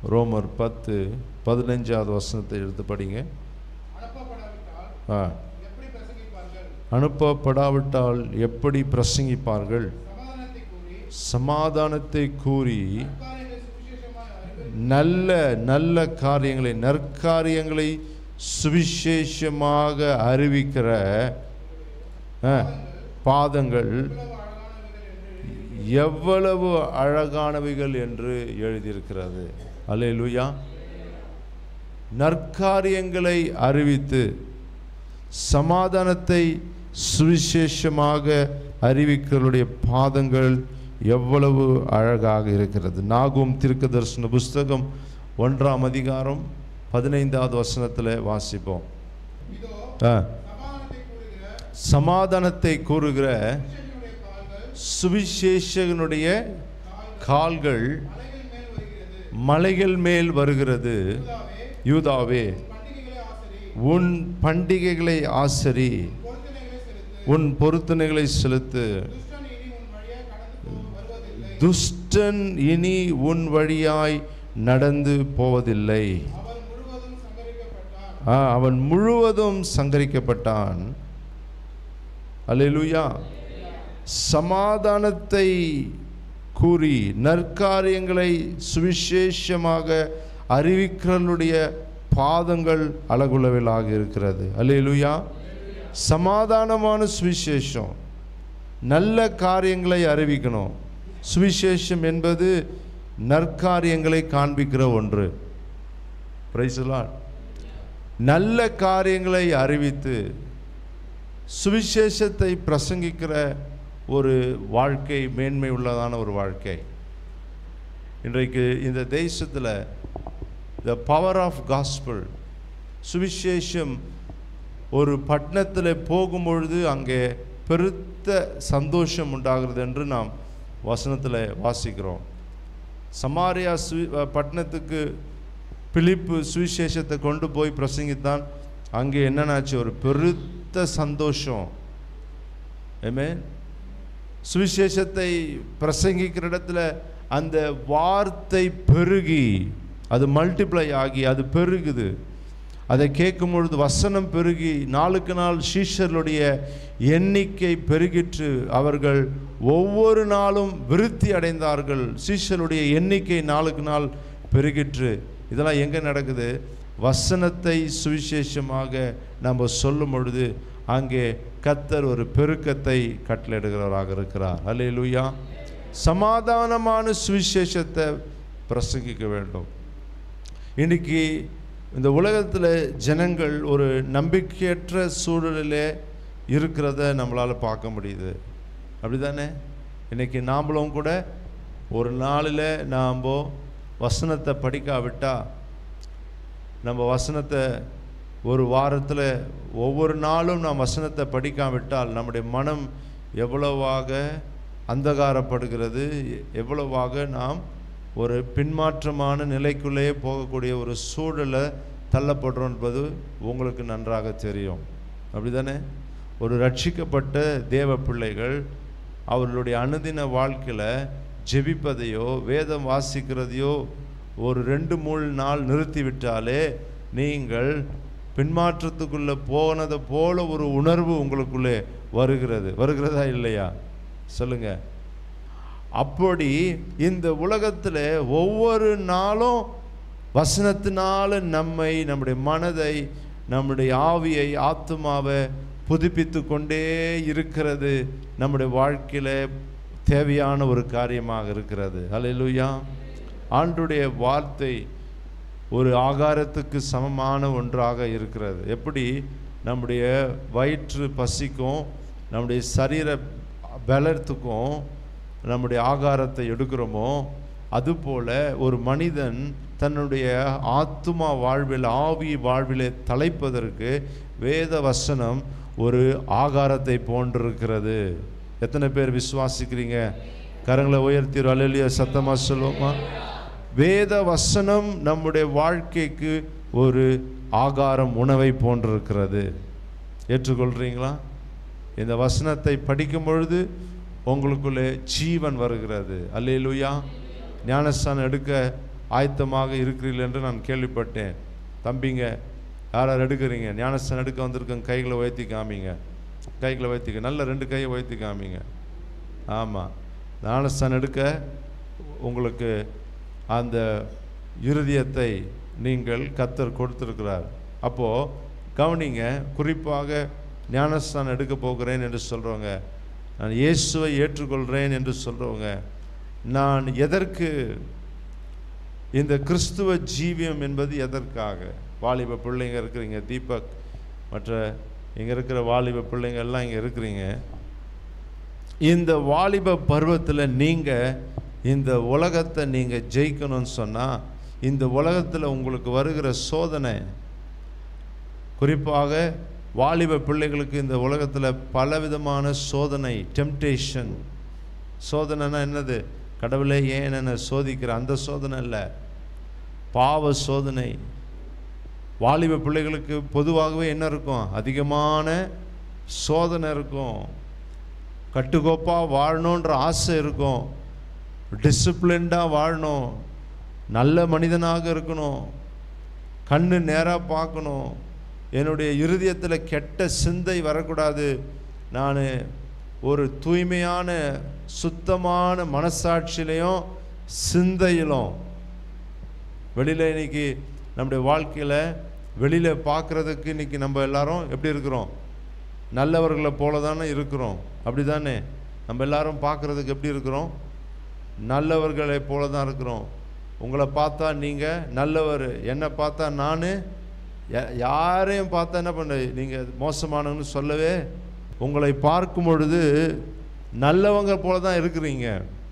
ரோமர் பத்து பதினஞ்சாவது வசனத்தை எடுத்து படிங்க அனுப்பப்படாவிட்டால் ஆ எப்படி பிரசங்கிப்பார்கள் அனுப்பப்படாவிட்டால் எப்படி பிரசங்கிப்பார்கள் சமாதானத்தை கூறி சமாதானத்தை கூறி காரியங்களை சுவிசேஷமாய் அறிவு நல்ல நல்ல காரியங்களை நற்காரியங்களை சுவிசேஷமாக அறிவிக்கிற ஆ, பாதங்கள் எவ்வளவு அழகானவைகள் என்று எழுதியிருக்கிறது அல்லேலூயா நற்காரியங்களை அறிவித்து சமாதானத்தை சுவிசேஷமாக அறிவிக்கிறவருடைய பாதங்கள் எவ்வளவு அழகாக இருக்கிறது நாகும் தீர்க்க தரிசன புஸ்தகம் ஒன்றாம் அதிகாரம் பதினைந்தாவது வசனத்தில் வாசிப்போம் இதோ ஆ, சமாதானத்தை கூறுகிற சமாதானத்தை கூறுகிற சுவிசேஷனுடைய கால்கள் சுவிசேஷகனுடைய கால்கள் மலைகள் மேல் வருகிறது மலைகள் மேல் வருகிறது யூதாவே, யூதாவே பண்டிகைகளை ஆசரி உன் பண்டிகைகளை ஆசரி பொருத்தனைகளை செலுத்து உன் பொருத்தனைகளை செலுத்து துஷ்டன் இனி உன் வழியாக கடந்து போவதில்லை துஷ்டன் இனி உன் வழியாய் நடந்து போவதில்லை அவன் முழுவதும் சங்கரிக்கப்பட்டான் ஆ, அவன் முழுவதும் சங்கரிக்கப்பட்டான் அல்லேலூயா சமாதானத்தை கூறி நற்காரியங்களை சுவிசேஷமாக அறிவிக்கிறவனுடைய பாதங்கள் அழகுள்ளவைகளாக இருக்கிறது அல்லேலூயா சமாதானமான சுவிசேஷம் நல்ல காரியங்களை அறிவிக்கணும் சுவிசேஷம் என்பது நற்காரியங்களை காண்பிக்கிற ஒன்று பிரைஸ் நல்ல காரியங்களை அறிவித்து சுவிசேஷத்தை பிரசங்கிக்கிற ஒரு வாழ்க்கை மேன்மை உள்ளதான ஒரு வாழ்க்கை இன்றைக்கு இந்த தேசத்தில் த பவர் ஆஃப் காஸ்பிள் சுவிசேஷம் ஒரு பட்டணத்தில் போகும்பொழுது அங்கே பெருத்த சந்தோஷம் உண்டாகிறது என்று நாம் வசனத்தில் வாசிக்கிறோம் சமாரியா சுவி பட்டணத்துக்கு பிலிப்பு சுவிசேஷத்தை கொண்டு போய் பிரசங்கித்தான் அங்கே என்னன்னாச்சு ஒரு பெருத்த சந்தோஷம் ஆமென் சுவிசேஷத்தை பிரசங்கிக்கிற இடத்துல அந்த வார்த்தை பெருகி அது மல்டிப்ளை ஆகி அது பெருகுது அதை கேட்கும் பொழுது வசனம் பெருகி நாளுக்கு நாள் சீஷர்களுடைய எண்ணிக்கை பெருகிற்று அவர்கள் ஒவ்வொரு நாளும் விருத்தி அடைந்தார்கள் சீஷருடைய எண்ணிக்கை நாளுக்கு நாள் பெருகிற்று இதெல்லாம் எங்கே நடக்குது வசனத்தை சுவிசேஷமாக நம்ம சொல்லும் பொழுது அங்கே கத்தர் ஒரு பெருக்கத்தை கட்டளையிடுகிறவராக இருக்கிறார் அல்லேலூயா சமாதானமான சுவிசேஷத்தை பிரசங்கிக்க வேண்டும் இன்னைக்கு இந்த உலகத்தில் ஜனங்கள் ஒரு நம்பிக்கையற்ற சூழலிலே இருக்கிறத நம்மளால் பார்க்க முடியுது அப்படிதானே இன்னைக்கு நாமளும் கூட ஒரு நாளில் நாம் வசனத்தை படிக்காவிட்டா நம்ம வசனத்தை ஒரு வாரத்தில் ஒவ்வொரு நாளும் நாம் வசனத்தை படிக்காவிட்டால் நம்முடைய மனம் எவ்வளவாக அந்தகாரப்படுகிறது எவ்வளவாக நாம் ஒரு பின்மாற்றமான நிலைக்குள்ளே போகக்கூடிய ஒரு சூழலை தள்ளப்படுறோம் என்பது உங்களுக்கு நன்றாக தெரியும் அப்படிதானே ஒரு ரட்சிக்கப்பட்ட தேவ பிள்ளைகள் அவர்களுடைய அனுதின வாழ்க்கையில் ஜெபிப்பதையோ வேதம் வாசிக்கிறதையோ ஒரு ரெண்டு மூணு நாள் நிறுத்திவிட்டாலே நீங்கள் பின்மாற்றத்துக்குள்ளே போனதை போல ஒரு உணர்வு உங்களுக்குள்ளே வருகிறது வருகிறதா இல்லையா சொல்லுங்க அப்படி இந்த உலகத்தில் ஒவ்வொரு நாளும் வசனத்தினால நம்மை நம்முடைய மனதை நம்முடைய ஆவியை ஆத்மாவை புதுப்பித்து கொண்டே இருக்கிறது நம்முடைய வாழ்க்கையில் தேவையான ஒரு காரியமாக இருக்கிறது அல்லேலூயா ஆண்டுடைய வார்த்தை ஒரு ஆகாரத்துக்கு சமமான ஒன்றாக இருக்கிறது எப்படி நம்முடைய வயிற்று பசிக்கும் நம்முடைய சரீர பலத்துக்கும் நம்முடைய ஆகாரத்தை எடுக்கிறோமோ அதுபோல ஒரு மனிதன் தன்னுடைய ஆத்துமா வாழ்வில் ஆவி வாழ்விலே தலைப்பதற்கு வேத வசனம் ஒரு ஆகாரத்தை போன்றிருக்கிறது எத்தனை பேர் விசுவாசிக்கிறீங்க கரங்களை உயர்த்தி அலையிலிய சத்தமா சொல்லுவோமா வேத வசனம் நம்முடைய வாழ்க்கைக்கு ஒரு ஆகாரம் உணவை போன்றிருக்கிறது ஏற்றுக்கொள்றீங்களா இந்த வசனத்தை படிக்கும் பொழுது உங்களுக்குள்ளே ஜீவன் வருகிறது அல்லேலூயா ஞானஸ்தானம் எடுக்க ஆயத்தமாக இருக்கிறீர்கள் என்று நான் கேள்விப்பட்டேன் தம்பிங்க யார் யார் எடுக்கிறீங்க ஞானஸ்தானம் எடுக்க வந்திருக்கங்க கைகளை உயர்த்தி காமிங்க கைகளை உயர்த்திக்க நல்ல ரெண்டு கையை உயர்த்தி காமிங்க ஆமாம் ஞானஸ்தானம் எடுக்க உங்களுக்கு அந்த இருதயத்தை நீங்கள் கத்தர் கொடுத்திருக்கிறார் அப்போது கவனிங்க குறிப்பாக ஞானஸ்தானம் எடுக்க போகிறேன் என்று சொல்கிறவங்க நான் இயேசுவை ஏற்றுக்கொள்கிறேன் என்று சொல்கிறவங்க நான் எதற்கு இந்த கிறிஸ்துவ ஜீவியம் என்பது எதற்காக வாலிப பிள்ளைங்க இருக்கிறீங்க தீபக் மற்ற இங்கே இருக்கிற வாலிப பிள்ளைங்க எல்லாம் இங்கே இருக்கிறீங்க இந்த வாலிப பருவத்தில் நீங்கள் இந்த உலகத்தை நீங்கள் ஜெயிக்கணும்னு சொன்னால் இந்த உலகத்தில் உங்களுக்கு வருகிற சோதனை குறிப்பாக வாலிப பிள்ளைகளுக்கு இந்த உலகத்தில் பலவிதமான சோதனை டெம்டேஷன் சோதனைனா என்னது கடவுளே ஏன் என்னை சோதிக்கிற அந்த சோதனை இல்லை பாவ சோதனை வாலிப பிள்ளைகளுக்கு பொதுவாகவே என்ன இருக்கும் அதிகமான சோதனை இருக்கும் கட்டுக்கோப்பாக வாழணுன்ற ஆசை இருக்கும் டிசிப்ளின்டாக வாழணும் நல்ல மனிதனாக இருக்கணும் கண்ணு நேராக பார்க்கணும் என்னுடைய இருதயத்தில் கெட்ட சிந்தை வரக்கூடாது நான் ஒரு தூய்மையான சுத்தமான மனசாட்சியிலையும் சிந்தையிலும் வெளியில் இன்னைக்கு நம்முடைய வாழ்க்கையில் வெளியில் பார்க்குறதுக்கு இன்னைக்கு நம்ம எல்லாரும் எப்படி இருக்கிறோம் நல்லவர்களை போல தானே இருக்கிறோம் அப்படி தானே நம்ம எல்லாரும் பார்க்குறதுக்கு எப்படி இருக்கிறோம் நல்லவர்களை போல தான் இருக்கிறோம் உங்களை பார்த்தா நீங்கள் நல்லவர் என்னை பார்த்தா நான் யாரையும் பார்த்தா என்ன பண்ண நீங்கள் மோசமானவன்னு சொல்லவே உங்களை பார்க்கும் பொழுது நல்லவங்க போல தான் இருக்கிறீங்க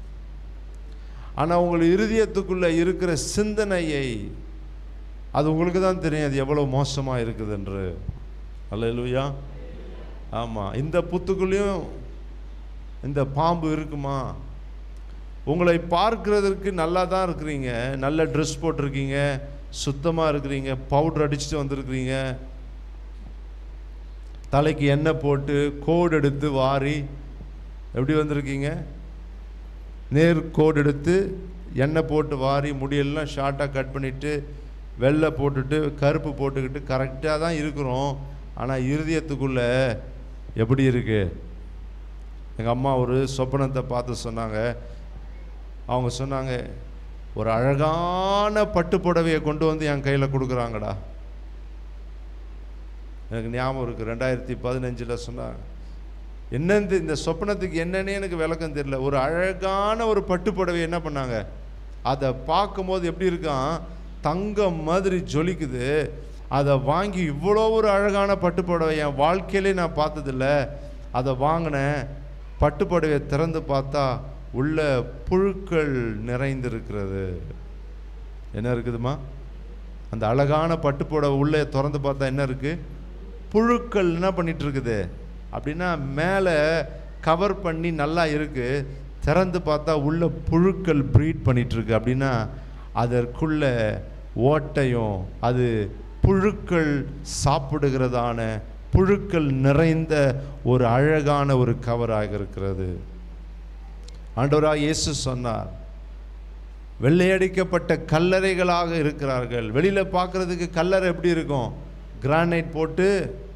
ஆனால் உங்கள் இருதயத்துக்குள்ளே இருக்கிற சிந்தனையை அது உங்களுக்கு தான் தெரியும் அது எவ்வளோ மோசமாக இருக்குதுன்று அல்ல ஆமாம் இந்த புத்துக்குள்ளேயும் இந்த பாம்பு இருக்குமா உங்களை பார்க்கிறதற்கு நல்லா தான் இருக்கிறீங்க நல்ல ட்ரெஸ் போட்டிருக்கீங்க சுத்தமாக இருக்கிறீங்க பவுடர் அடிச்சுட்டு வந்திருக்கிறீங்க தலைக்கு எண்ணெய் போட்டு கோடு எடுத்து வாரி எப்படி வந்திருக்கீங்க நேர் கோடு எடுத்து எண்ணெய் போட்டு வாரி முடியெல்லாம் ஷார்ட்டாக கட் பண்ணிவிட்டு வெள்ளை போட்டுட்டு கருப்பு போட்டுக்கிட்டு கரெக்டாக தான் இருக்கிறோம் ஆனால் இருதயத்துக்குள்ளே எப்படி இருக்கு எங்கள் அம்மா ஒரு சொப்பனத்தை பார்த்து சொன்னாங்க அவங்க சொன்னாங்க ஒரு அழகான பட்டு புடவையை கொண்டு வந்து என் கையில் கொடுக்குறாங்கடா எனக்கு ஞாபகம் இருக்குது ரெண்டாயிரத்தி பதினஞ்சில் சொன்னாங்க என்னன்னு இந்த சொப்பனத்துக்கு என்னன்னே எனக்கு விளக்கம் தெரியல ஒரு அழகான ஒரு பட்டு புடவை என்ன பண்ணாங்க அதை பார்க்கும்போது எப்படி இருக்கான் தங்கம் மாதிரி ஜொலிக்குது அதை வாங்கி இவ்வளோ ஒரு அழகான பட்டு புடவை என் வாழ்க்கையிலே நான் பார்த்ததில்ல அதை வாங்கினேன் பட்டு புடவையை திறந்து பார்த்தா உள்ள புழுக்கள் நிறைந்திருக்கிறது என்ன இருக்குதுமா அந்த அழகான பட்டு புடவை உள்ளே திறந்து பார்த்தா என்ன இருக்குது புழுக்கள் என்ன பண்ணிட்டு இருக்குது அப்படின்னா மேலே கவர் பண்ணி நல்லா இருக்கு திறந்து பார்த்தா உள்ள புழுக்கள் ப்ரீட் பண்ணிட்டு இருக்கு அப்படின்னா அதற்குள்ள ஓட்டையும் அது புழுக்கள் சாப்பிடுகிறதான புழுக்கள் நிறைந்த ஒரு அழகான ஒரு கவராக இருக்கிறது ஆண்டவராக இயேசு சொன்னார் வெள்ளையடிக்கப்பட்ட கல்லறைகளாக இருக்கிறார்கள் வெளியில் பார்க்குறதுக்கு கல்லறை எப்படி இருக்கும் கிரானைட் போட்டு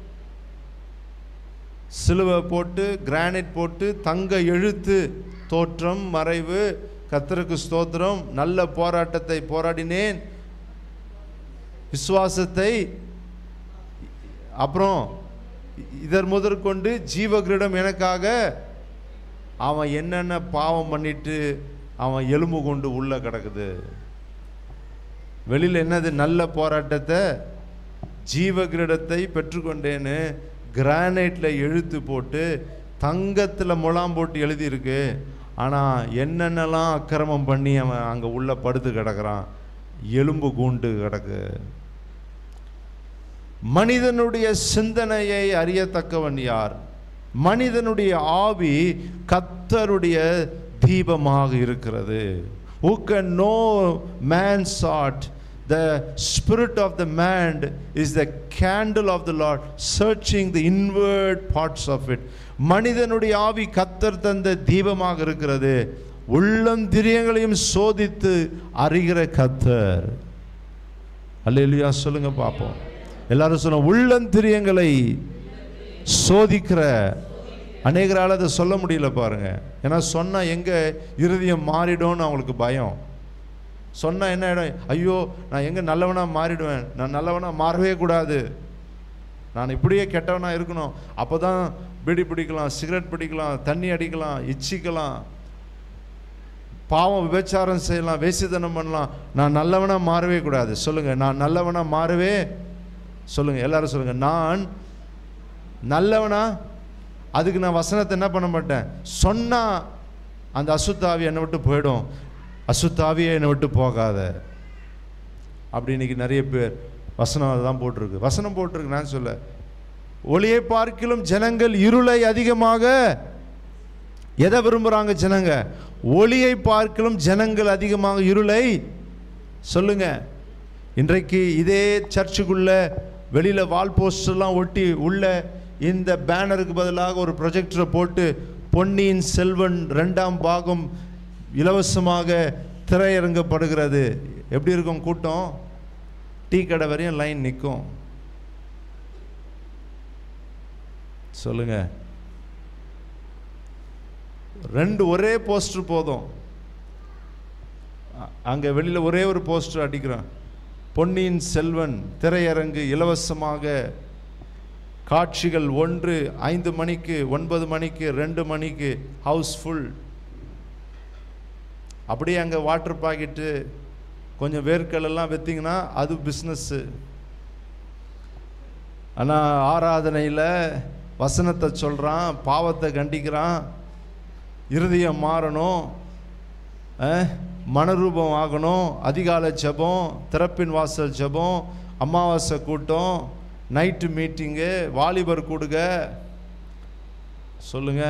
சிலுவை போட்டு கிரானைட் போட்டு தங்க எழுத்து தோற்றம் மறைவு கத்தருக்கு ஸ்தோத்திரம் நல்ல போராட்டத்தை போராடினேன் விசுவாசத்தை அப்புறம் இதர் முதற்கொண்டு ஜீவகிரீடம் எனக்காக அவன் என்னென்ன பாவம் பண்ணிட்டு அவன் எலும்பு கொண்டு உள்ள கிடக்குது வெளியில் என்னது நல்ல போராட்டத்தை ஜீவகிரீடத்தை பெற்றுக்கொண்டேன்னு கிரானைட்டில் எழுத்து போட்டு தங்கத்தில் முலாம் போட்டு எழுதியிருக்கு ஆனால் என்னென்னலாம் அக்கிரமம் பண்ணி அவன் அங்கே உள்ள படுத்து கிடக்குறான் எலும்பு கூண்டு கிடக்கு மனிதனுடைய சிந்தனையை அறியத்தக்கவன் யார் மனிதனுடைய ஆவி கத்தருடைய தீபமாக இருக்கிறது who can know man's heart the spirit of the man is the candle of the lord searching the inward parts of it மனிதனுடைய ஆவி கத்தர் தந்த தீபமாக இருக்கிறது உள்ளந்திரியங்களையும் சோதித்து அறிகிற கத்தர் அல்லேலூயா சொல்லுங்க பார்ப்போம் எல்லாரும் சொல்லுங்க உள்ளந்திரியங்களை சோதிக்கிற அநேகரால் அதை சொல்ல முடியல பாருங்க ஏன்னா சொன்னால் எங்கே இருதயம் மாறிடும்னு அவங்களுக்கு பயம் சொன்னால் என்ன ஆகிடும் ஐயோ நான் எங்கே நல்லவனாக மாறிடுவேன் நான் நல்லவனாக மாறவே கூடாது நான் இப்படியே கெட்டவனாக இருக்கணும் அப்போ தான் பீடி பிடிக்கலாம் சிகரெட் பிடிக்கலாம் தண்ணி அடிக்கலாம் இச்சிக்கலாம் பாவம் விபச்சாரம் செய்யலாம் வேசித்தனம் பண்ணலாம் நான் நல்லவனாக மாறவே கூடாது சொல்லுங்கள் நான் நல்லவனாக மாறவே சொல்லுங்கள் எல்லாரும் சொல்லுங்கள் நான் நல்லவனா அதுக்கு நான் வசனத்தை என்ன பண்ண மாட்டேன் சொன்னால் அந்த அசுத்தாவி என்னை விட்டு போயிடும் அசுத்தாவியே என்னை விட்டு போகாத அப்படி இன்னைக்கு நிறைய பேர் வசனம் அதுதான் போட்டிருக்கு வசனம் போட்டிருக்கு நான் சொல்ல ஒளியை பார்க்கிலும் ஜனங்கள் இருளை அதிகமாக எதை விரும்புகிறாங்க ஜனங்க ஒளியை பார்க்கிலும் ஜனங்கள் அதிகமாக இருளை சொல்லுங்க இன்றைக்கு இதே சர்ச்சுக்குள்ள வெளியில் வால் போஸ்டர்லாம் ஒட்டி உள்ள இந்த பேனருக்கு பதிலாக ஒரு ப்ரொஜெக்டரை போட்டு பொன்னியின் செல்வன் ரெண்டாம் பாகம் இலவசமாக திரையரங்கப்படுகிறது எப்படி இருக்கும் கூட்டம் டீ கடை வரையும் லைன் நிற்கும் சொல்லுங்க ரெண்டு ஒரே போஸ்டர் போதும் அ- அங்க வெளியில ஒரே ஒரு போஸ்டர் அடிக்கிறான் பொன்னியின் செல்வன் திரையரங்கு இலவசமாக காட்சிகள் ஒன்று ஐந்து மணிக்கு ஒன்பது மணிக்கு ரெண்டு மணிக்கு ஹவுஸ்ஃபுல் அப்படியே அங்கே வாட்டர் பாக்கெட்டு கொஞ்சம் வேர்க்கடலாம் விற்றீங்கன்னா அது பிஸ்னஸ்ஸு ஆனால் ஆராதனையில் வசனத்தை சொல்கிறான் பாவத்தை கண்டிக்கிறான் இருதயம் மாறணும் அஹ், மனரூபம் ஆகணும் அதிகாலை ஜெபம் திறப்பின் வாசல் ஜெபம் அமாவாசை கூட்டம் நைட்டு மீட்டிங்கு வாலிபர் கூடுக சொல்லுங்க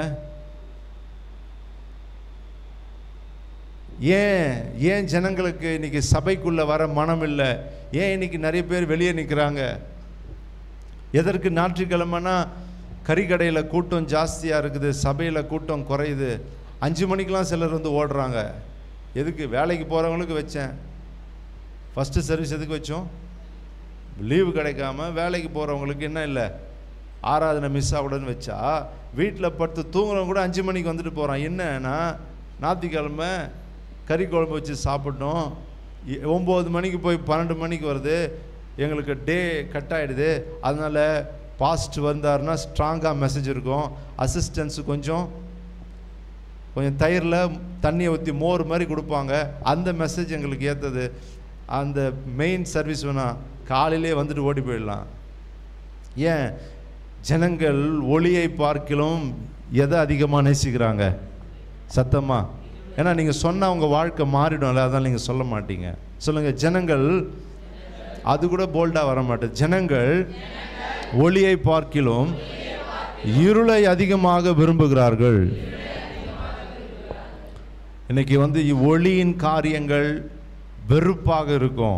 ஏன் ஏன் ஜனங்களுக்கு இன்னைக்கு சபைக்குள்ள வர மனம் இல்லை ஏன் இன்னைக்கு நிறைய பேர் வெளியே நிற்கிறாங்க எதற்கு ஞாயிற்றுக்கிழமைனா கறிக்கடையில் கூட்டம் ஜாஸ்தியாக இருக்குது சபையில் கூட்டம் குறையுது அஞ்சு மணிக்கெலாம் சிலர் வந்து ஓடுறாங்க எதுக்கு வேலைக்கு போகிறவங்களுக்கு வச்சேன் ஃபஸ்ட்டு சர்வீஸ் எதுக்கு வச்சோம் லீவு கிடைக்காம வேலைக்கு போகிறவங்களுக்கு என்ன இல்லை ஆராதனை மிஸ் ஆகக்கூடாதுன்னு வச்சா வீட்டில் படுத்து தூங்குறவங்க கூட அஞ்சு மணிக்கு வந்துட்டு போகிறான் என்னன்னா ஞாயிற்றுக்கிழமை கறி குழம்பு வச்சு சாப்பிட்டோம் இ- ஒம்பது மணிக்கு போய் பன்னெண்டு மணிக்கு வருது எங்களுக்கு டே கட் ஆகிடுது அதனால் பாஸ்ட் வந்தாருன்னா ஸ்ட்ராங்காக மெசேஜ் இருக்கும் அசிஸ்டன்ஸு கொஞ்சம் கொஞ்சம் தயிரில் தண்ணியை ஊற்றி மோர் மாதிரி கொடுப்பாங்க அந்த மெசேஜ் எங்களுக்கு ஏற்றது அந்த மெயின் சர்வீஸ் வேணாம் காலையிலே வந்துட்டு ஓடி போயிடலாம் ஏன் ஜனங்கள் ஒளியை பார்க்கிலும் எதை அதிகமாக நேசிக்கிறாங்க சத்தமா ஏன்னா நீங்கள் சொன்ன உங்க வாழ்க்கை மாறிடும்ல அதான் நீங்கள் சொல்ல மாட்டீங்க சொல்லுங்கள் ஜனங்கள் அது கூட போல்டாக வர மாட்டேன் ஜனங்கள் ஒளியை பார்க்கிலும் இருளை அதிகமாக விரும்புகிறார்கள் இன்னைக்கு வந்து இ- ஒளியின் காரியங்கள் வெறுப்பாக இருக்கும்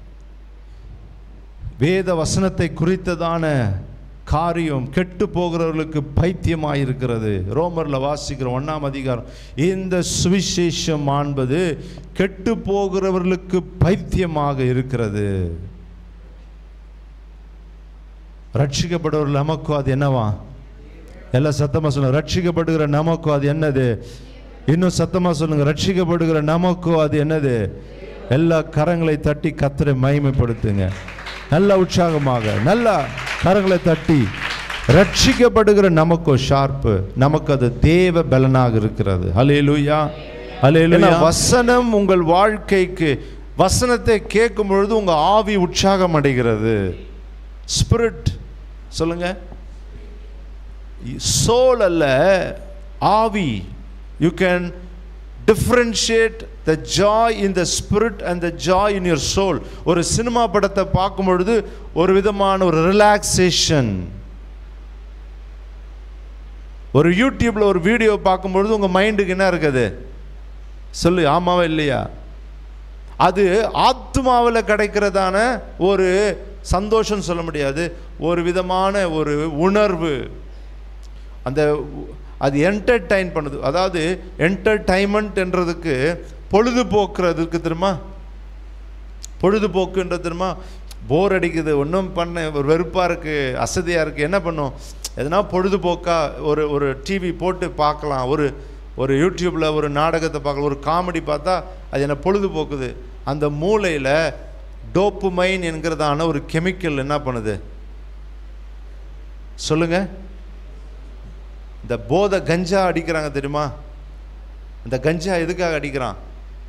வேத வசனத்தை குறித்ததான காரியம் கெட்டு போகிறவர்களுக்கு பைத்தியமாக இருக்கிறது ரோமரில் வாசிக்கிற ஒன்றாம் அதிகாரம் இந்த சுவிசேஷம் ஆன்பது கெட்டு போகிறவர்களுக்கு பைத்தியமாக இருக்கிறது ரட்சிக்கப்படுவர்கள் நமக்கும் அது என்னவா எல்லாம் சத்தமாக சொல்லுங்க ரட்சிக்கப்படுகிற நமக்கும் அது என்னது இன்னும் சத்தமாக சொல்லுங்க ரட்சிக்கப்படுகிற நமக்கும் அது என்னது எல்லா கரங்களை தட்டி கத்தரை மகிமைப்படுத்துங்க நல்ல உற்சாகமாக நல்லா கரங்களை தட்டி ரட்சிக்கப்படுகிற நமக்கோ ஷார்ப்பு நமக்கு அது தேவ பலனாக இருக்கிறது ஹalleluya ஹalleluya வசனம் உங்கள் வாழ்க்கைக்கு வசனத்தை கேட்கும் பொழுது உங்க ஆவி உற்சாகம் அடைகிறது ஸ்பிரிட் சொல்லுங்க சோல் அல்ல ஆவி you can differentiate the joy in the spirit and the joy in your soul ஒரு சினிமா படத்தை பார்க்கும் பொழுது ஒரு விதமான ஒரு ரிலாக்ஸேஷன் ஒரு யூடியூப்ல ஒரு வீடியோ பார்க்கும்பொழுது உங்க மைண்டுக்கு என்ன இருக்குது சொல்லு ஆமாவா இல்லையா அது ஆத்மாவில் கிடைக்கிறதான ஒரு சந்தோஷம் சொல்ல முடியாது ஒரு விதமான ஒரு உணர்வு அந்த அது என்டர்டைன் பண்ணுது அதாவது என்டர்டைன்மெண்ட்ன்றதுக்கு பொழுதுபோக்குறதுக்கு தெரியுமா பொழுதுபோக்குன்றது தெரியுமா போர் அடிக்குது ஒன்றும் பண்ண ஒரு வெறுப்பாக இருக்குது அசதியாக இருக்குது என்ன பண்ணும் எதனா பொழுதுபோக்காக ஒரு ஒரு டிவி போட்டு பார்க்கலாம் ஒரு ஒரு யூடியூப்பில் ஒரு நாடகத்தை பார்க்கலாம் ஒரு காமெடி பார்த்தா அது என்ன பொழுதுபோக்குது அந்த மூளையில் டோப்புமைன் என்கிறதான ஒரு கெமிக்கல் என்ன பண்ணுது சொல்லுங்க இந்த போதை கஞ்சா அடிக்கிறாங்க தெரியுமா அந்த கஞ்சா எதுக்காக அடிக்கிறான்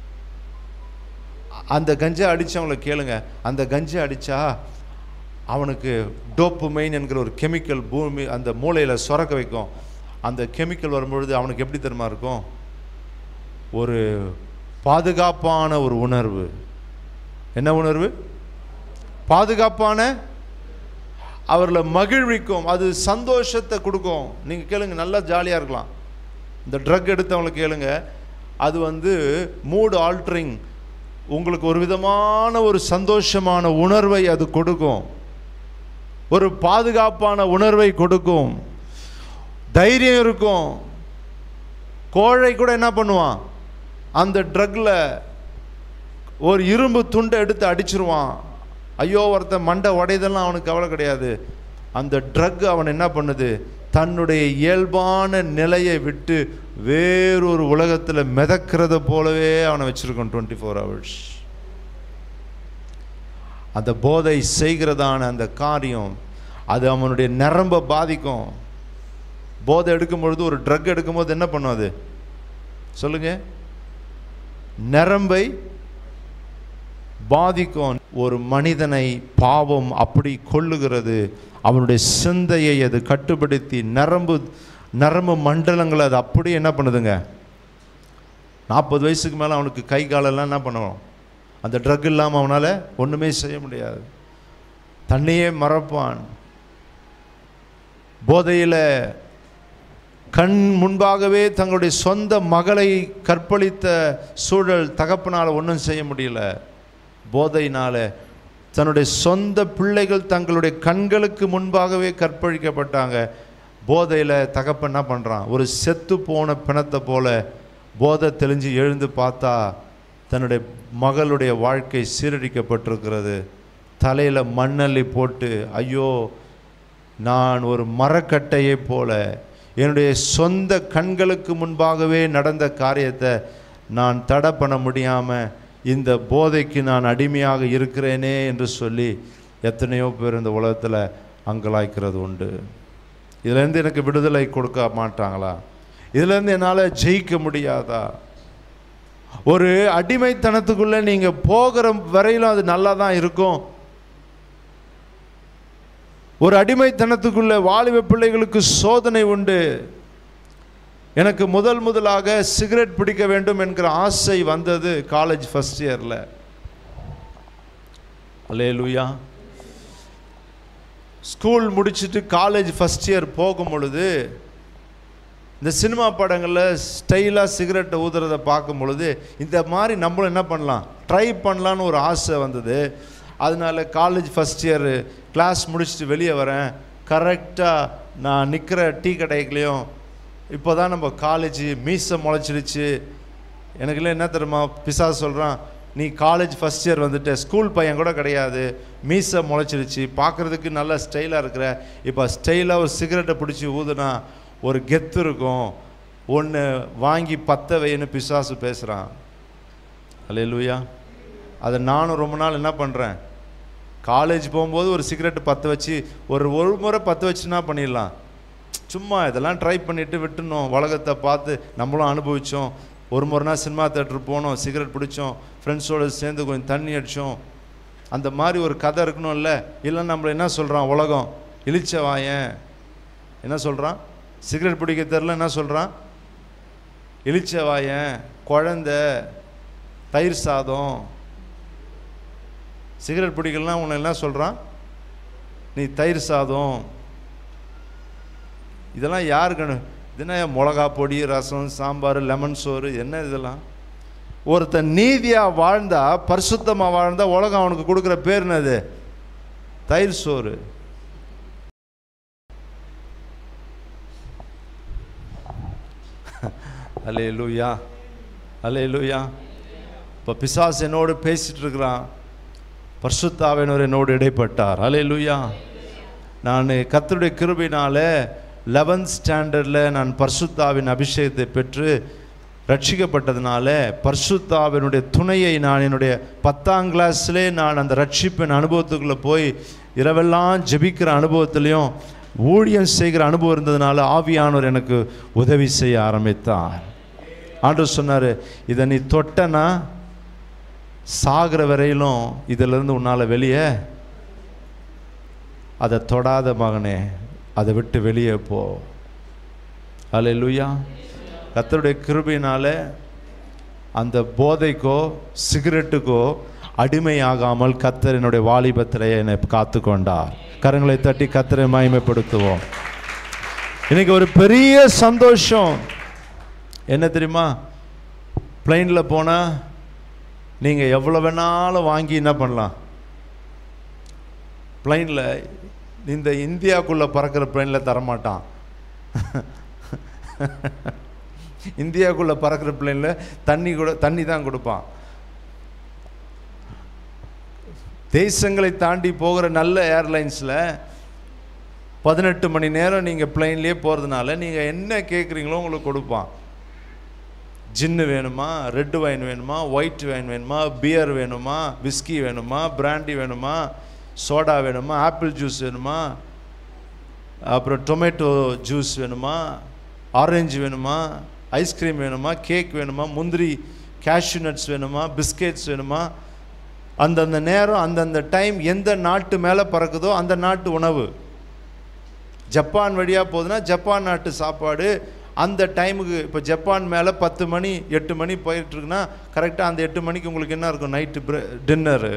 அந்த கஞ்சா அடித்தவங்கள கேளுங்க அந்த கஞ்சா அடித்தா அவனுக்கு டோப்புமைன் என்கிற ஒரு கெமிக்கல் பூமி அந்த மூளையில் சுரக்க வைக்கும் அந்த கெமிக்கல் வரும்பொழுது அவனுக்கு எப்படி தெரியுமா இருக்கும் ஒரு பாதுகாப்பான ஒரு உணர்வு என்ன உணர்வு பாதுகாப்பான அவர்களை மகிழ்விக்கும் அது சந்தோஷத்தை கொடுக்கும் நீங்கள் கேளுங்க நல்லா ஜாலியாக இருக்கலாம் இந்த ட்ரக் எடுத்தவங்களை கேளுங்க அது வந்து மூடு ஆல்ட்ரிங் உங்களுக்கு ஒரு விதமான ஒரு சந்தோஷமான உணர்வை அது கொடுக்கும் ஒரு பாதுகாப்பான உணர்வை கொடுக்கும் தைரியம் இருக்கும் கோழை கூட என்ன பண்ணுவான் அந்த ட்ரக்கில் ஒரு இரும்பு துண்டை எடுத்து அடிச்சிருவான் ஐயோ ஒருத்தன் மண்டை உடையதெல்லாம் அவனுக்கு கவலை கிடையாது அந்த ட்ரக் அவன் என்ன பண்ணுது தன்னுடைய இயல்பான நிலையை விட்டு வேறொரு உலகத்தில் மிதக்கிறத போலவே அவனை வச்சிருக்கோம் டுவெண்ட்டி ஃபோர் ஹவர்ஸ் அந்த போதை செய்கிறதான அந்த காரியம் அது அவனுடைய நரம்பை பாதிக்கும் போதை எடுக்கும் பொழுது ஒரு ட்ரக் எடுக்கும்போது என்ன பண்ணும் அது சொல்லுங்க நரம்பை பாதிக்கும் ஒரு மனிதனை பாவம் அப்படி கொள்ளுகிறது அவனுடைய சிந்தையை அது கட்டுப்படுத்தி நரம்பு நரம்பு மண்டலங்களை அது அப்படியே என்ன பண்ணுதுங்க நாற்பது வயசுக்கு மேலே அவனுக்கு கை காலெல்லாம் என்ன பண்ணுவோம் அந்த ட்ரக் இல்லாமல் அவனால் ஒன்றுமே செய்ய முடியாது தன்னையே மறப்பான் போதையில் கண் முன்பாகவே தங்களுடைய சொந்த மகளை கற்பழித்த சூழல் தகப்பனால் ஒன்றும் செய்ய முடியல போதையினால் தன்னுடைய சொந்த பிள்ளைகள் தங்களுடைய கண்களுக்கு முன்பாகவே கற்பழிக்கப்பட்டாங்க போதையில் தகப்பன் என்ன பண்ணுறான் ஒரு செத்து போன பிணத்தை போல போதை தெளிஞ்சு எழுந்து பார்த்தா தன்னுடைய மகளுடைய வாழ்க்கை சீரழிக்கப்பட்டிருக்கிறது தலையில் மண்ணள்ளி போட்டு ஐயோ நான் ஒரு மரக்கட்டையைப் போல என்னுடைய சொந்த கண்களுக்கு முன்பாகவே நடந்த காரியத்தை நான் தடை பண்ண முடியாமல் இந்த போதைக்கு நான் அடிமையாக இருக்கிறேனே என்று சொல்லி எத்தனையோ பேர் இந்த உலகத்தில் அங்கலாய்க்கிறது உண்டு இதுலேருந்து எனக்கு விடுதலை கொடுக்க மாட்டாங்களா இதுலேருந்து என்னால் ஜெயிக்க முடியாதா ஒரு அடிமைத்தனத்துக்குள்ளே நீங்கள் போகிற வரையிலும் அது நல்லா தான் இருக்கும் ஒரு அடிமைத்தனத்துக்குள்ள வாலிப பிள்ளைகளுக்கு சோதனை உண்டு எனக்கு முதல் முதலாக சிகரெட் பிடிக்க வேண்டும் என்கிற ஆசை வந்தது காலேஜ் ஃபஸ்ட் இயரில் அல்லே லூயா ஸ்கூல் முடிச்சுட்டு காலேஜ் ஃபஸ்ட் இயர் போகும் பொழுது இந்த சினிமா படங்களில் ஸ்டைலாக சிகரெட்டை ஊதுறதை பார்க்கும் பொழுது இந்த மாதிரி நம்மளும் என்ன பண்ணலாம் ட்ரை பண்ணலான்னு ஒரு ஆசை வந்தது அதனால காலேஜ் ஃபஸ்ட் இயர் கிளாஸ் முடிச்சுட்டு வெளியே வரேன் கரெக்டாக நான் நிற்கிற டீ கடைக்குலேயும் இப்போ தான் நம்ம காலேஜ் மீசை முளைச்சிடுச்சு எனக்குலாம் என்ன தெரியுமா பிசா சொல்கிறான் நீ காலேஜ் ஃபஸ்ட் இயர் வந்துட்ட ஸ்கூல் பையன் கூட கிடையாது மீசை முளைச்சிடுச்சு பார்க்குறதுக்கு நல்லா ஸ்டைலாக இருக்கிற இப்போ ஸ்டைலாக ஒரு சிகரெட்டை பிடிச்சி ஊதுனா ஒரு கெத்து இருக்கும் ஒன்று வாங்கி பத்த வைன்னு பிசாசு பேசுகிறான் அல்ல லூயா அதை நானும் ரொம்ப நாள் என்ன பண்ணுறேன் காலேஜ் போகும்போது ஒரு சிகரெட்டு பற்ற வச்சு ஒரு ஒரு முறை பற்ற வச்சுன்னா பண்ணிடலாம் சும்மா இதெல்லாம் ட்ரை பண்ணிவிட்டு விட்டுணும் உலகத்தை பார்த்து நம்மளும் அனுபவித்தோம் ஒரு முறைனா சினிமா தேட்டர் போனோம் சிகரெட் பிடிச்சோம் ஃப்ரெண்ட்ஸோடு சேர்ந்து கொஞ்சம் தண்ணி அடித்தோம் அந்த மாதிரி ஒரு கதை இருக்கணும்ல இல்லை நம்மளை என்ன சொல்கிறான் உலகம் இழிச்ச வாயன் என்ன சொல்கிறான் சிகரெட் பிடிக்க தெரில என்ன சொல்கிறான் இழிச்ச வாயன் குழந்த தயிர் சாதம் சிகரெட் பிடிக்கலாம் உன்னை என்ன சொல்கிறான் நீ தயிர் சாதம் இதெல்லாம் யாருக்கு இதுனா மிளகா பொடி ரசம் சாம்பார் லெமன் சோறு என்ன இதெல்லாம் ஒருத்தன் நீதியாக வாழ்ந்தா பரிசுத்தமாக வாழ்ந்தா உலகம் அவனுக்கு கொடுக்குற பேர் என்னது தயிர் சோறு அலே லூயா அலே லூயா இப்போ பிசாஸ் என்னோடு பேசிட்டு இருக்கிறான் பர்சுத்தாவினர் என்னோடு இடைப்பட்டார் அலே லூயா நான் கர்த்தருடைய கிருபையினால லெவன்த் ஸ்டாண்டர்டில் நான் பர்சுத்தாவின் அபிஷேகத்தை பெற்று ரட்சிக்கப்பட்டதுனால பர்சுத்தாவினுடைய துணையை நான் என்னுடைய பத்தாம் கிளாஸ்லே நான் அந்த ரட்சிப்பின் அனுபவத்துக்குள்ளே போய் இரவெல்லாம் ஜெபிக்கிற அனுபவத்திலையும் ஊழியம் செய்கிற அனுபவம் இருந்ததுனால ஆவியானவர் எனக்கு உதவி செய்ய ஆரம்பித்தார் ஆண்டவர் சொன்னார் இதை நீ தொட்டனா சாகிற வரையிலும் இதிலிருந்து உன்னால் வெளியே அதை தொடாத மகனே அதை விட்டு வெளியே போ அல்லேலூயா கர்த்தருடைய கிருபையினால அந்த போதைக்கோ சிகரெட்டுக்கோ அடிமையாகாமல் கத்தர் என்னுடைய வாலிபத்தில் என்னை காத்து கொண்டார் கரங்களை தட்டி கத்தரை மகிமைப்படுத்துவோம் இன்னைக்கு ஒரு பெரிய சந்தோஷம் என்ன தெரியுமா பிளைனில் போனால் நீங்கள் எவ்வளோ வேணாலும் வாங்கி என்ன பண்ணலாம் பிளைனில் இந்த இந்தியாக்குள்ளே பறக்கிற பிளைனில் தரமாட்டான் இந்தியாக்குள்ளே பறக்கிற பிளைனில் தண்ணி கூட தண்ணி தான் கொடுப்பான் தேசங்களை தாண்டி போகிற நல்ல ஏர்லைன்ஸில் பதினெட்டு மணி நேரம் நீங்கள் பிளைன்லேயே போகிறதுனால நீங்கள் என்ன கேட்குறீங்களோ உங்களுக்கு கொடுப்பான் ஜின்னு வேணுமா ரெட் வைன் வேணுமா ஒயிட் வைன் வேணுமா பியர் வேணுமா விஸ்கி வேணுமா பிராண்டி வேணுமா சோடா வேணுமா ஆப்பிள் ஜூஸ் வேணுமா அப்புறம் டொமேட்டோ ஜூஸ் வேணுமா ஆரஞ்சு வேணுமா ஐஸ்கிரீம் வேணுமா கேக் வேணுமா முந்திரி கேஷ்யூ நட்ஸ் வேணுமா பிஸ்கெட்ஸ் வேணுமா அந்தந்த நேரம் அந்தந்த டைம் எந்த நாட்டு மேலே பறக்குதோ அந்த நாட்டு உணவு ஜப்பான் வழியாக போகுதுன்னா ஜப்பான் நாட்டு சாப்பாடு அந்த டைமுக்கு இப்போ ஜப்பான் மேலே பத்து மணி எட்டு மணி போயிட்டுருக்குன்னா கரெக்டாக அந்த எட்டு மணிக்கு உங்களுக்கு என்ன இருக்கும் நைட்டு ப்ரெ டின்னரு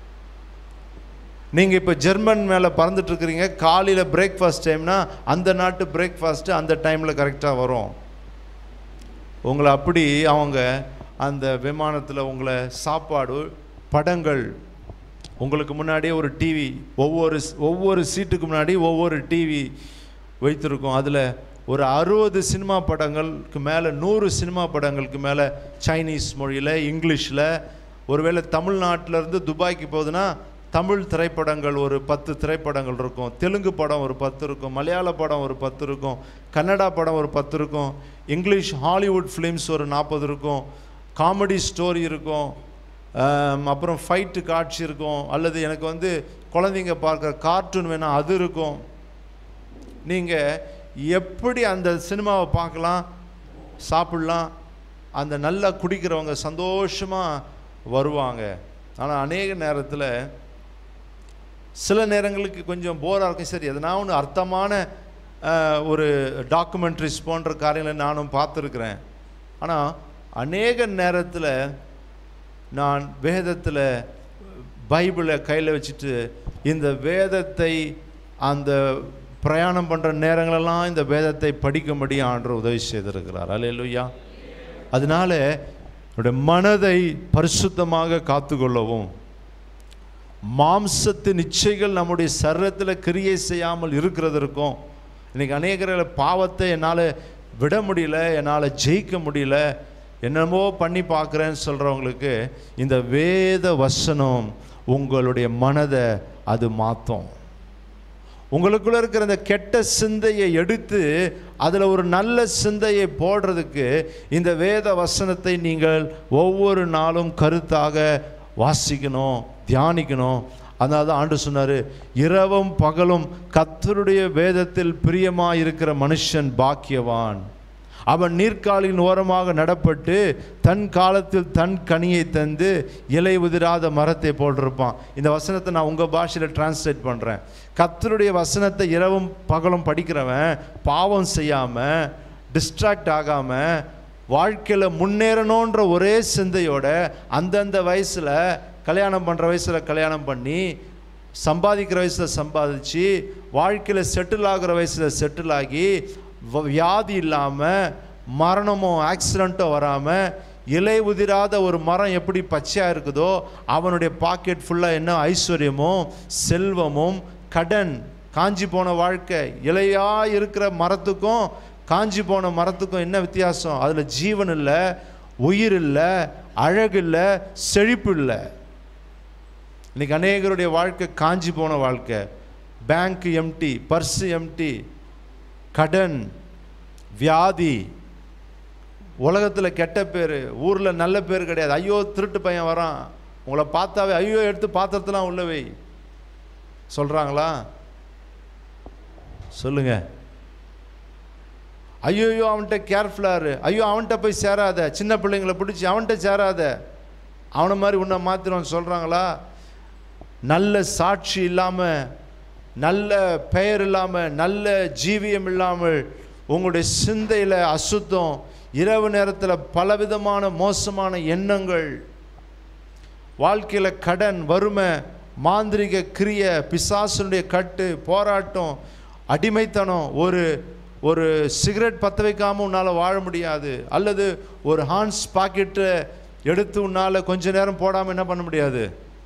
நீங்கள் இப்போ ஜெர்மன் மேலே பறந்துட்டு இருக்கிறீங்க காலையில் பிரேக்ஃபாஸ்ட் டைம்னா அந்த நாட்டு பிரேக்ஃபாஸ்ட்டு அந்த டைமில் கரெக்டாக வரும் உங்களை அப்படி அவங்க அந்த விமானத்தில் உங்களை சாப்பாடு படங்கள் உங்களுக்கு முன்னாடியே ஒரு டிவி ஒவ்வொரு ஒவ்வொரு சீட்டுக்கு முன்னாடி ஒவ்வொரு டிவி வைத்திருக்கும் அதில் ஒரு அறுபது சினிமா படங்களுக்கு மேலே நூறு சினிமா படங்களுக்கு மேலே சைனீஸ் மொழியில் இங்கிலீஷில் ஒருவேளை தமிழ்நாட்டிலேருந்து துபாய்க்கு போகுதுன்னா தமிழ் திரைப்படங்கள் ஒரு பத்து திரைப்படங்கள் இருக்கும் தெலுங்கு படம் ஒரு பத்து இருக்கும் மலையாள படம் ஒரு பத்து இருக்கும் கன்னடா படம் ஒரு பத்து இருக்கும் இங்கிலீஷ் ஹாலிவுட் ஃபிலிம்ஸ் ஒரு நாற்பது இருக்கும் காமெடி ஸ்டோரி இருக்கும் ஆம், அப்புறம் ஃபைட்டு காட்சி இருக்கும் அல்லது எனக்கு வந்து குழந்தைங்க பார்க்குற கார்ட்டூன் வேணால் அது இருக்கும் நீங்கள் எப்படி அந்த சினிமாவை பார்க்கலாம் சாப்பிடலாம் அந்த நல்லா குடிக்கிறவங்க சந்தோஷமாக வருவாங்க ஆனால் அநேக நேரத்தில் சில நேரங்களுக்கு கொஞ்சம் போராக இருக்கும் சரி எதனா ஒன்று அர்த்தமான அஹ், ஒரு டாக்குமெண்ட்ரிஸ் போன்ற காரியங்களை நானும் பார்த்துருக்குறேன் ஆனால் அநேக நேரத்தில் நான் வேதத்தில் பைபிளை கையில் வச்சுட்டு இந்த வேதத்தை அந்த பிரயாணம் பண்ணுற நேரங்களெல்லாம் இந்த வேதத்தை படிக்கும்படி ஆண்டு உதவி செய்திருக்கிறார் அல்லேலூயா அதனால என்னுடைய மனதை பரிசுத்தமாக காத்துக்கொள்ளவும் மாம்சத்தின் இச்சைகள் நம்முடைய சரீரத்தில் கிரியை செய்யாமல் இருக்கிறதற்கும் இன்னைக்கு அநேகர பாவத்தை என்னால் விட முடியல என்னால் ஜெயிக்க முடியல என்னமோ பண்ணி பார்க்குறேன்னு சொல்கிறவங்களுக்கு இந்த வேத வசனம் உங்களுடைய மனதை அது மாற்றும் உங்களுக்குள்ள இருக்கிற அந்த கெட்ட சிந்தையை எடுத்து அதில் ஒரு நல்ல சிந்தையை போடுறதுக்கு இந்த வேத வசனத்தை நீங்கள் ஒவ்வொரு நாளும் கருத்தாக வாசிக்கணும் தியானிக்கணும் அதனால தான் ஆண்டு சொன்னார் இரவும் பகலும் கத்தருடைய வேதத்தில் பிரியமாக இருக்கிற மனுஷன் பாக்கியவான் அவன் நீர்க்காலின் ஓரமாக நடப்பட்டு தன் காலத்தில் தன் கனியை தந்து இலை உதிராத மரத்தை போட்டிருப்பான் இந்த வசனத்தை நான் உங்கள் பாஷையில் டிரான்ஸ்லேட் பண்ணுறேன் கத்தருடைய வசனத்தை இரவும் பகலும் படிக்கிறவன் பாவம் செய்யாமல் டிஸ்ட்ராக்ட் ஆகாமல் வாழ்க்கையில் முன்னேறணுன்ற ஒரே சிந்தையோட அந்தந்த வயசில் கல்யாணம் பண்ணுற வயசில் கல்யாணம் பண்ணி சம்பாதிக்கிற வயசில் சம்பாதிச்சு வாழ்க்கையில் செட்டில் ஆகுற வயசில் செட்டில் ஆகி வ- வியாதி இல்லாமல் மரணமோ ஆக்சிடெண்ட்டோ வராமல் இலை உதிராத ஒரு மரம் எப்படி பச்சையாக இருக்குதோ அவனுடைய பாக்கெட் ஃபுல்லாக என்ன ஐஸ்வர்யமும் செல்வமும் கடன் காஞ்சி போன வாழ்க்கை இலையாக இருக்கிற மரத்துக்கும் காஞ்சி போன மரத்துக்கும் என்ன வித்தியாசம் அதில் ஜீவன் இல்லை உயிர் இல்லை அழகு இல்லை செழிப்பு இல்லை இன்னைக்கு அநேகருடைய வாழ்க்கை காஞ்சி போன வாழ்க்கை பேங்க் எம்டி பர்ஸு எம்டி கடன் வியாதி உலகத்தில் கெட்ட பேர் ஊரில் நல்ல பேர் கிடையாது ஐயோ திருட்டு பையன் வரான் உங்களை பார்த்தாவே ஐயோ எடுத்து பாத்திரத்தெல்லாம் உள்ள வை சொல்கிறாங்களா சொல்லுங்க ஐயோ அவன்கிட்ட கேர்ஃபுல்லாரு ஐயோ அவன்கிட்ட போய் சேராத சின்ன பிள்ளைங்களை பிடிச்சி அவன்கிட்ட சேராத அவனை மாதிரி உன்னை மாத்திரம் சொல்கிறாங்களா நல்ல சாட்சி இல்லாமல் நல்ல பெயர் இல்லாமல் நல்ல ஜீவியம் இல்லாமல் உங்களுடைய சிந்தையில் அசுத்தம் இரவு நேரத்தில் பலவிதமான மோசமான எண்ணங்கள் வாழ்க்கையில் கடன் வறுமை மாந்திரிக கிரிய பிசாசனுடைய கட்டு போராட்டம் அடிமைத்தனம் ஒரு ஒரு சிகரெட் பற்ற வைக்காமல் உன்னால் வாழ முடியாது அல்லது ஒரு ஹான்ஸ் பாக்கெட்டை எடுத்து உன்னால் கொஞ்ச நேரம் போடாமல் என்ன பண்ண முடியாது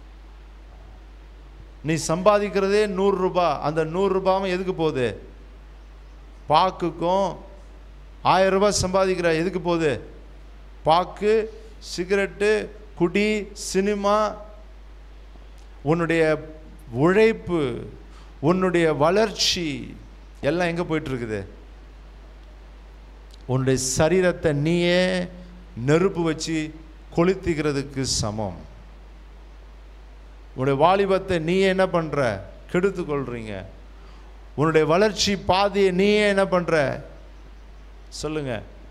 நீ சம்பாதிக்கிறதே நூறு ரூபாய் அந்த நூறு ரூபாயும் எதுக்கு போகுது பாக்குக்கும் ஆயிரம் ரூபாய் சம்பாதிக்கிற எதுக்கு போகுது பாக்கு சிகரெட்டு குடி சினிமா உன்னுடைய உழைப்பு உன்னுடைய வளர்ச்சி எல்லாம் எங்கே போயிட்டு இருக்குது உன்னுடைய சரீரத்தை நீயே நெருப்பு வச்சு கொளுத்திக்கிறதுக்கு சமம் உன்னுடைய வாலிபத்தை நீயே என்ன பண்ணுற கெடுத்து கொள்றீங்க உன்னுடைய வளர்ச்சி பாதையை நீயே என்ன பண்ணுற சொல்லுங்க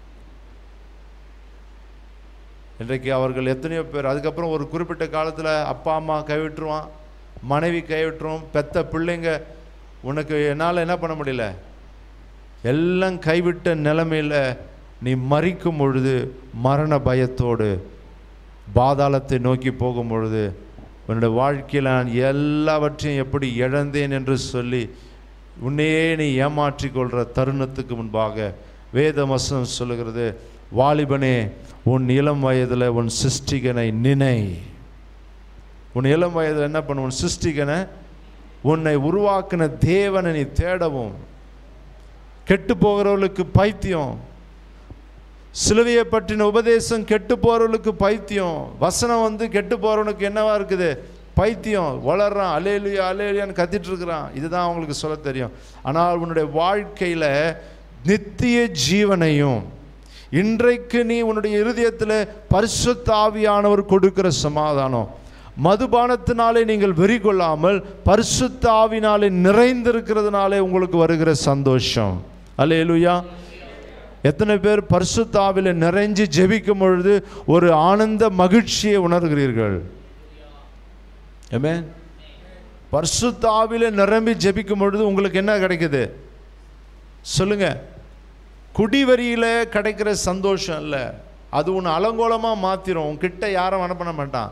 இன்றைக்கு அவர்கள் எத்தனையோ பேர் அதுக்கப்புறம் ஒரு குறிப்பிட்ட காலத்தில் அப்பா அம்மா கைவிட்டுருவான் மனைவி கைவிட்டுரும் பெத்த பிள்ளைங்க உனக்கு என்னால் என்ன பண்ண முடியல எல்லாம் கைவிட்ட நிலைமையில் நீ மறிக்கும் பொழுது மரண பயத்தோடு பாதாளத்தை நோக்கி போகும் பொழுது உன்னுடைய வாழ்க்கையில் நான் எல்லாவற்றையும் எப்படி இழந்தேன் என்று சொல்லி உன்னையே நீ ஏமாற்றிக் கொள்கிற தருணத்துக்கு முன்பாக வேத வசனம் சொல்லுகிறது வாலிபனே உன் இளம் வயதில் உன் சிருஷ்டிகனை நினை உன் இளம் வயதில் என்ன பண்ண உன் சிருஷ்டிகனை உன்னை உருவாக்கின தேவனை நீ தேடவும் கெட்டு போகிறவர்களுக்கு பைத்தியம் சிலுவையை பற்றின உபதேசம் கெட்டு போகிறவர்களுக்கு பைத்தியம் வசனம் வந்து கெட்டு போகிறவனுக்கு என்னவா இருக்குது பைத்தியம் வளர்றான் அலேலியா அலேலியான்னு கத்திட்டு இருக்கிறான் இதுதான் அவங்களுக்கு சொல்ல தெரியும் ஆனால் உன்னுடைய வாழ்க்கையில் நித்திய ஜீவனையும் இன்றைக்கு நீ உன்னுடைய இருதயத்தில் பரிசுத்த ஆவியானவர் கொடுக்கிற சமாதானம் மதுபானத்தினாலே நீங்கள் வெறி கொள்ளாமல் பரிசுத்த ஆவினாலே நிறைந்திருக்கிறதுனாலே உங்களுக்கு வருகிற சந்தோஷம் அல்லேலூயா எத்தனை பேர் பரிசுத்த ஆவில நிறைஞ்சு ஜெபிக்கும் பொழுது ஒரு ஆனந்த மகிழ்ச்சியை உணர்கிறீர்கள் ஆமென் பரிசுத்த ஆவில நிரம்பி ஜெபிக்கும் பொழுது உங்களுக்கு என்ன கிடைக்குது சொல்லுங்க குடிவரியில கிடைக்கிற சந்தோஷம் இல்ல அது உன்னை அலங்கோலமா மாத்திரும் உன்கிட்ட யாரும் அனுப்ப மாட்டான்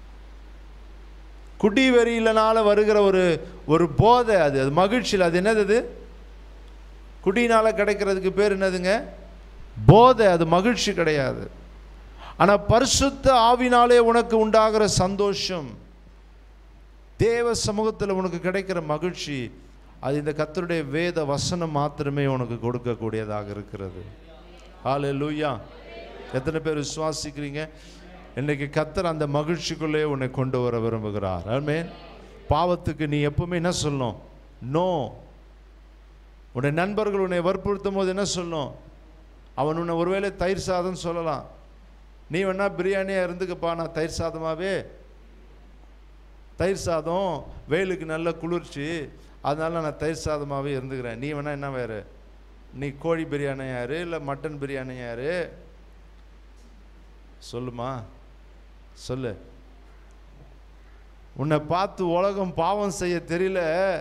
குடிவெறியிலனால வருகிற ஒரு ஒரு போதை அது அது மகிழ்ச்சியில் அது என்னது அது குடியினால கிடைக்கிறதுக்கு பேர் என்னதுங்க போதை அது மகிழ்ச்சி கிடையாது ஆனால் பரிசுத்த ஆவினாலே உனக்கு உண்டாகிற சந்தோஷம் தேவ சமூகத்தில் உனக்கு கிடைக்கிற மகிழ்ச்சி அது இந்த கத்தருடைய வேத வசனம் மாத்திரமே உனக்கு கொடுக்கக்கூடியதாக இருக்கிறது ஹாலே லூயா எத்தனை பேர் விசுவாசிக்கிறீங்க இன்னைக்கு கத்தர் அந்த மகிழ்ச்சிக்குள்ளே உன்னை கொண்டு வர விரும்புகிறார் ஆமென் பாவத்துக்கு நீ எப்பவுமே என்ன சொல்லணும் நோ உன்னுடைய நண்பர்கள் உன்னை வற்புறுத்தும் போது என்ன சொல்லணும் அவன் உன்னை ஒருவேளை தயிர் சாதம் சொல்லலாம் நீ வேணா பிரியாணியாக இருந்துக்கப்பா நான் தயிர் சாதமாகவே தயிர் சாதம் வெயிலுக்கு நல்ல குளிர்ச்சி அதனால நான் தயிர் சாதமாகவே இருந்துக்கிறேன் நீ வேணா என்ன வேறு நீ கோழி பிரியாணி யாரு இல்லை மட்டன் பிரியாணி யாரு சொல்லுமா சொல்லு உன்னை பார்த்து உலகம் பாவம் செய்ய தெரியல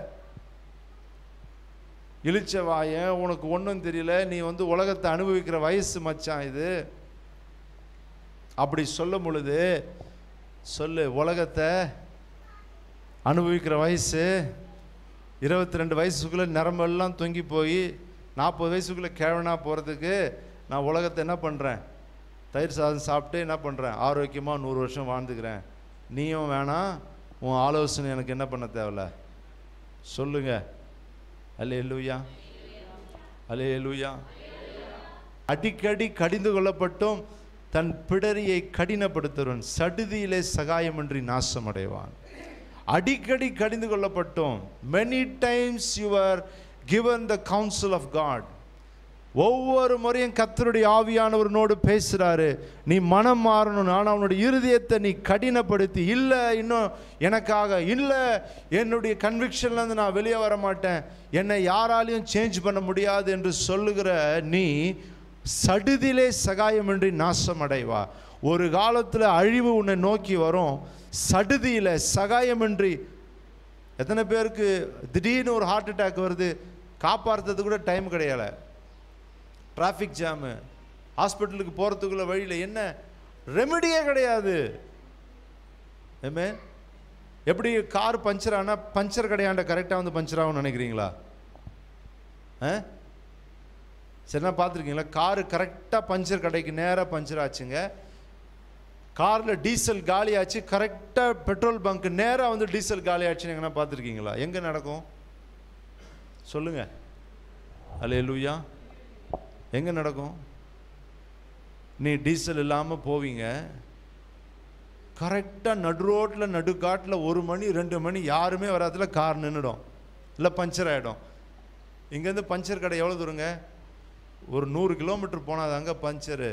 இழிச்ச வாயன் உனக்கு ஒன்றும் தெரியல நீ வந்து உலகத்தை அனுபவிக்கிற வயசு மச்சான் இது அப்படி சொல்லும் பொழுது சொல்லு உலகத்தை அனுபவிக்கிற வயசு இருபத்தி ரெண்டு வயசுக்குள்ளே நரம்பெல்லாம் தொங்கி போய் நாற்பது வயசுக்குள்ளே கிழவனா போகிறதுக்கு நான் உலகத்தை என்ன பண்ணுறேன் தயிர் சாதம் சாப்பிட்டு என்ன பண்ணுறேன் ஆரோக்கியமாக நூறு வருஷம் வாழ்ந்துக்கிறேன் நீயும் வேணாம் உன் ஆலோசனை எனக்கு என்ன பண்ண தேவையில்ல சொல்லுங்க அல்லே லூயா அல்லே லூயா அடிக்கடி கடிந்து கொள்ளப்பட்டும் தன் பிடரியை கடினப்படுத்துவன் சடுதியிலே சகாயமின்றி நாசமடைவான் அடிக்கடி கடிந்து கொள்ளப்பட்டோம் many times your given the council of God ஒவ்வொரு முறையும் கர்த்தருடைய ஆவியானவர்னோடு பேசுறாரு நீ மனம் மாறணும் ஆனால் அவனுடைய இருதயத்தை நீ கடினப்படுத்தி இல்லை இன்னும் எனக்காக இல்லை என்னுடைய கன்விக்ஷன்லேருந்து நான் வெளியே வர மாட்டேன் என்னை யாராலையும் சேஞ்ச் பண்ண முடியாது என்று சொல்லுகிற நீ சடுதிலே சகாயமின்றி நாசம் அடைவா ஒரு காலத்தில் அழிவு உன்னை நோக்கி வரும் சடுதியில் சகாயமின்றி எத்தனை பேருக்கு திடீர்னு ஒரு ஹார்ட் அட்டாக் வருது காப்பாற்றுறதுக்கு கூட டைம் கிடையல டிராஃபிக் ஜாமு ஹாஸ்பிட்டலுக்கு போகிறதுக்குள்ள வழியில் என்ன ரெமெடியே கிடையாது ஏமே எப்படி கார் பஞ்சர் ஆனால் பஞ்சர் கடையாண்ட கரெக்டாக வந்து பஞ்சர் ஆகும்னு நினைக்கிறீங்களா ஆ சரிண்ணா பார்த்துருக்கீங்களா காரு கரெக்டாக பஞ்சர் கடைக்கு நேராக பஞ்சர் ஆச்சுங்க காரில் டீசல் காலி ஆச்சு கரெக்டாக பெட்ரோல் பங்க் நேராக வந்து டீசல் காலி ஆச்சுன்னு எங்கன்னா பார்த்துருக்கீங்களா எங்கே நடக்கும் சொல்லுங்க அலே லூயா எங்கே நடக்கும் நீ டீசல் இல்லாமல் போவீங்க கரெக்டாக நடு ரோட்டில் நடுக்காட்டில் ஒரு மணி ரெண்டு மணி யாருமே வராதுல கார் நின்றுடும் இல்லை பஞ்சர் ஆகிடும் இங்கேருந்து பஞ்சர் கடை எவ்வளோ தூரங்க ஒரு நூறு கிலோமீட்டர் போனால் தாங்க பஞ்சரு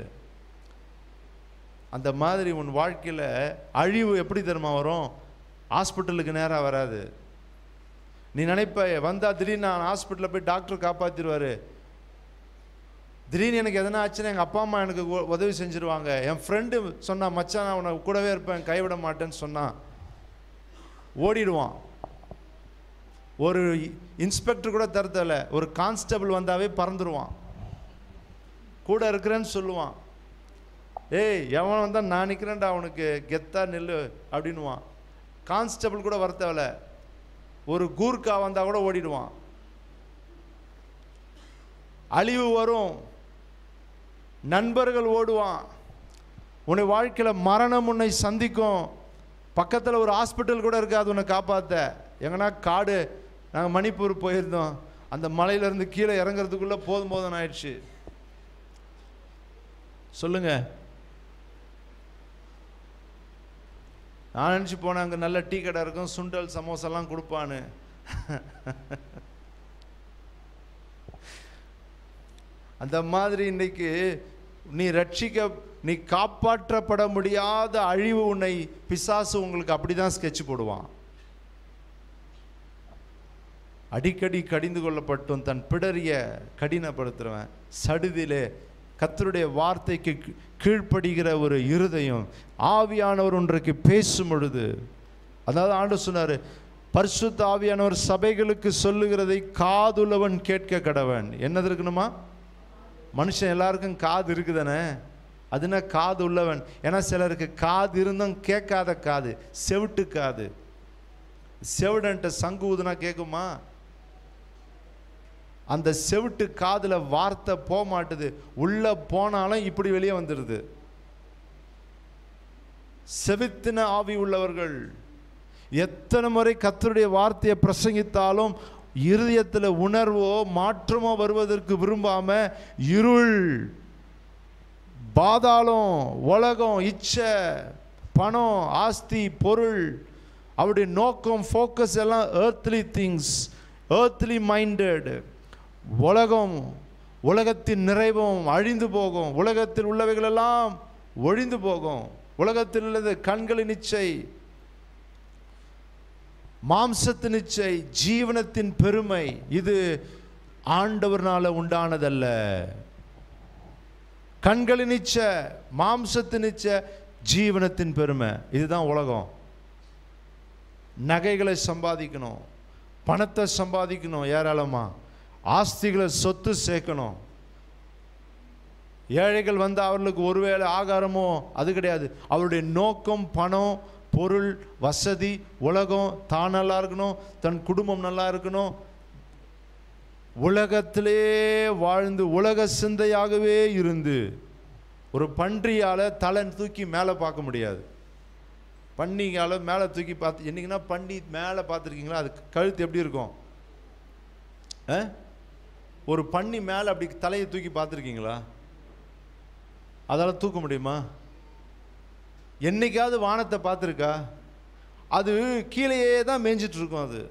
அந்த மாதிரி உன் வாழ்க்கையில் அழிவு எப்படி தெரியுமா வரும் ஹாஸ்பிட்டலுக்கு நேராக வராது நீ நினைப்ப வந்தால் திடீர்னு நான் ஹாஸ்பிட்டலில் போய் டாக்டர் காப்பாற்றிடுவார் திடீர்னு எனக்கு எதனா ஆச்சுன்னா எங்கள் அப்பா அம்மா எனக்கு உ- உதவி செஞ்சுருவாங்க என் ஃப்ரெண்டு சொன்னான் மச்சான் நான் உனக்கு கூடவே இருப்பேன் கைவிட மாட்டேன்னு சொன்னான் ஓடிடுவான் ஒரு இன்ஸ்பெக்டர் கூட தரதில்ல ஒரு கான்ஸ்டபிள் வந்தாவே பறந்துருவான் கூட இருக்கிறேன்னு சொல்லுவான் ஏய் எவன் வந்தால் நான் நிற்கிறேன்டா அவனுக்கு கெத்தா நில்லு அப்படின்னுவான் கான்ஸ்டபிள் கூட வர தேவையில்ல ஒரு கூர்க்கா வந்தால் கூட ஓடிடுவான் அழிவு வரும் நண்பர்கள் ஓடுவான் உன்னை வாழ்க்கையில் மரணம் உன்னை சந்திக்கும் பக்கத்தில் ஒரு ஹாஸ்பிட்டல் கூட இருக்காது உன்னை காப்பாற்ற எங்கன்னா காடு நாங்கள் மணிப்பூர் போயிருந்தோம் அந்த மலையிலேருந்து கீழே இறங்குறதுக்குள்ளே போதும் போதும் ஆயிடுச்சு சொல்லுங்க நான் நினச்சி போனேன் அங்கே நல்ல டீ கடை இருக்கும் சுண்டல் சமோசாலாம் கொடுப்பான்னு அந்த மாதிரி இன்னைக்கு நீ ரட்சிக்க நீ காப்பாற்றப்பட முடியாத அழிவு உன்னை பிசாசு உங்களுக்கு அப்படிதான் ஸ்கெட்ச் போடுவான் அடிக்கடி கடிந்து கொள்ளப்பட்டும் தன் பிடரிய கடினப்படுத்துறவன் சடுதிலே கர்த்தருடைய வார்த்தைக்கு கீ- கீழ்ப்படுகிற ஒரு இருதயம் ஆவியானவர் ஒன்றைக்கு பேசும் பொழுது அதாவது ஆண்டு சொன்னார் பரிசுத்த ஆவியானவர் சபைகளுக்கு சொல்லுகிறதை காதுள்ளவன் கேட்க கடவன் என்னது இருக்கணுமா மனுஷன் எல்லாருக்கும் காது இருக்குதானே அதுனா காது உள்ளவன் ஏன்னா சிலருக்கு காது இருந்தும் கேட்காத காது செவிட்டு காது செவிடன்ட்ட சங்கு ஊதுனா கேட்குமா அந்த செவிட்டு காதுல வார்த்தை போக மாட்டுது உள்ள போனாலும் இப்படி வெளியே வந்துடுது செவித்தின ஆவி உள்ளவர்கள் எத்தனை முறை கர்த்தருடைய வார்த்தையை பிரசங்கித்தாலும் இருதயத்தில் உணர்வோ மாற்றமோ வருவதற்கு விரும்பாம இருள் பாதாளம் உலகம் இச்சை பணம் ஆஸ்தி பொருள் அவருடைய நோக்கம் ஃபோக்கஸ் எல்லாம் earthly திங்ஸ் earthly மைண்டட் உலகம் உலகத்தின் நிறைவும் அழிந்து போகும் உலகத்தில் உள்ளவைகளெல்லாம் ஒழிந்து போகும் உலகத்தில் உள்ளது கண்களின் இச்சை மாம்சத்தின் இச்சை ஜீவனத்தின் பெருமை இது ஆண்டவர்னால உண்டானதல்ல கண்களின் இச்சை மாம்சத்தின் இச்சை ஜீவனத்தின் பெருமை இதுதான் உலகம் நகைகளை சம்பாதிக்கணும் பணத்தை சம்பாதிக்கணும் ஏராளமா ஆஸ்திகளை சொத்து சேர்க்கணும் ஏழைகள் வந்து அவர்களுக்கு ஒருவேளை ஆகாரமோ அது கிடையாது அவருடைய நோக்கம் பணம் பொருள் வசதி உலகம் தான் நல்லா இருக்கணும் தன் குடும்பம் நல்லா இருக்கணும் உலகத்திலே வாழ்ந்து உலக சிந்தையாகவே இருந்து ஒரு பன்றியால் தலை தூக்கி மேலே பார்க்க முடியாது பன்னியால் மேலே தூக்கி பார்த்து என்னைக்குன்னா பன்னி மேலே பார்த்துருக்கீங்களா அது கழுத்து எப்படி இருக்கும் ஆ? ஒரு பன்னி மேலே அப்படி தலையை தூக்கி பார்த்துருக்கீங்களா அதால் தூக்க முடியுமா என்னைக்காவது வானத்தை பார்த்துருக்கா அது கீழேயே தான் மேய்ஞ்சிட்டு இருக்கும் அது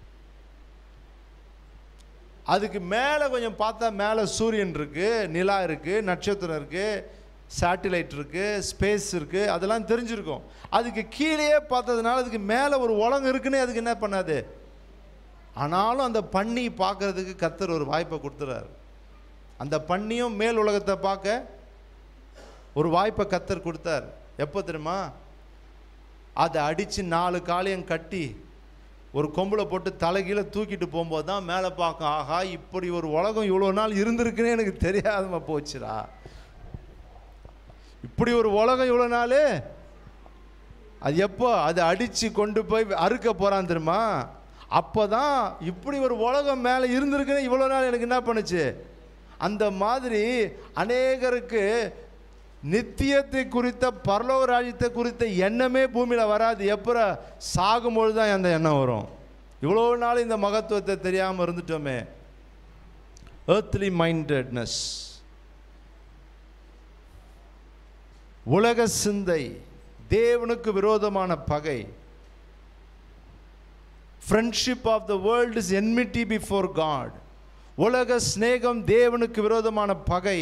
அதுக்கு மேலே கொஞ்சம் பார்த்தா மேலே சூரியன் இருக்கு நிலா இருக்கு நட்சத்திரம் இருக்கு சேட்டிலைட் இருக்கு ஸ்பேஸ் இருக்கு அதெல்லாம் தெரிஞ்சிருக்கும் அதுக்கு கீழேயே பார்த்ததுனால அதுக்கு மேலே ஒரு உலகம் இருக்குன்னே அதுக்கு என்ன பண்ணாது ஆனாலும் அந்த பன்னி பார்க்கறதுக்கு கத்தர் ஒரு வாய்ப்பை கொடுத்துறாரு அந்த பன்னியும் மேல் உலகத்தை பார்க்க ஒரு வாய்ப்பை கத்தர் கொடுத்தார் எப்போ தெரியுமா அதை அடித்து நாலு காளையம் கட்டி ஒரு கொம்பில் போட்டு தலைகீழ தூக்கிட்டு போகும்போது தான் மேலே பார்க்கும் ஆஹா இப்படி ஒரு உலகம் இவ்வளோ நாள் இருந்திருக்குன்னு எனக்கு தெரியாதமா போச்சுடா இப்படி ஒரு உலகம் இவ்வளோ நாள் அது எப்போ அது அடித்து கொண்டு போய் அறுக்க போகிறான் தெரியுமா அப்போ தான் இப்படி ஒரு உலகம் மேலே இருந்திருக்குன்னு இவ்வளோ நாள் எனக்கு என்ன பண்ணுச்சு அந்த மாதிரி அநேகருக்கு நித்தியத்தை குறித்த பரலோக ராஜ்யத்தை குறித்த எண்ணமே பூமியில் வராது எப்போ சாகும்பொழுது தான் அந்த எண்ணம் வரும் இவ்வளோ நாள் இந்த மகத்துவத்தை தெரியாமல் இருந்துட்டோமே earthly மைண்டட்னஸ் உலக சிந்தை தேவனுக்கு விரோதமான பகை friendship of the world is enmity before God உலக சிநேகம் தேவனுக்கு விரோதமான பகை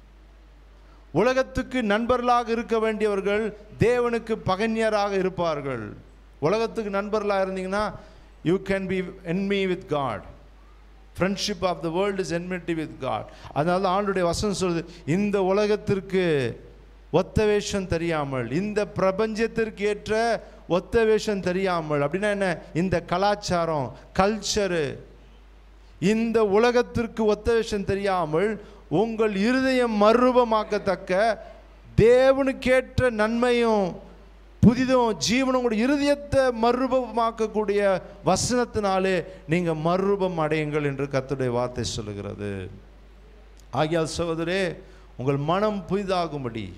உலகத்துக்கு நண்பர்களாக இருக்க வேண்டியவர்கள் தேவனுக்கு பகைஞராக இருப்பார்கள் உலகத்துக்கு நண்பர்களாக இருந்தீங்கன்னா you can be enemy with God friendship of the world is enmity with God அதனால தான் ஆண்டுடைய வசனம் சொல்லுது இந்த உலகத்திற்கு ஒத்த வேஷம் தெரியாமல் இந்த பிரபஞ்சத்திற்கு ஏற்ற ஒத்த வேஷம் தெரியாமல் அப்படின்னா என்ன இந்த கலாச்சாரம் கல்ச்சரு இந்த உலகத்திற்கு ஒத்த வேஷம் தெரியாமல் உங்கள் இருதயம் மறுரூபமாக்கத்தக்க தேவனுக்கேற்ற நன்மையும் புதிதும் ஜீவனும் உங்களுடைய இருதயத்தை மறுரூபமாக்கக்கூடிய வசனத்தினாலே நீங்கள் மறுரூபம் அடையுங்கள் என்று கர்த்தருடைய வார்த்தை சொல்லுகிறது ஆகியால் சகோதரே உங்கள் மனம் புதிதாகும்படி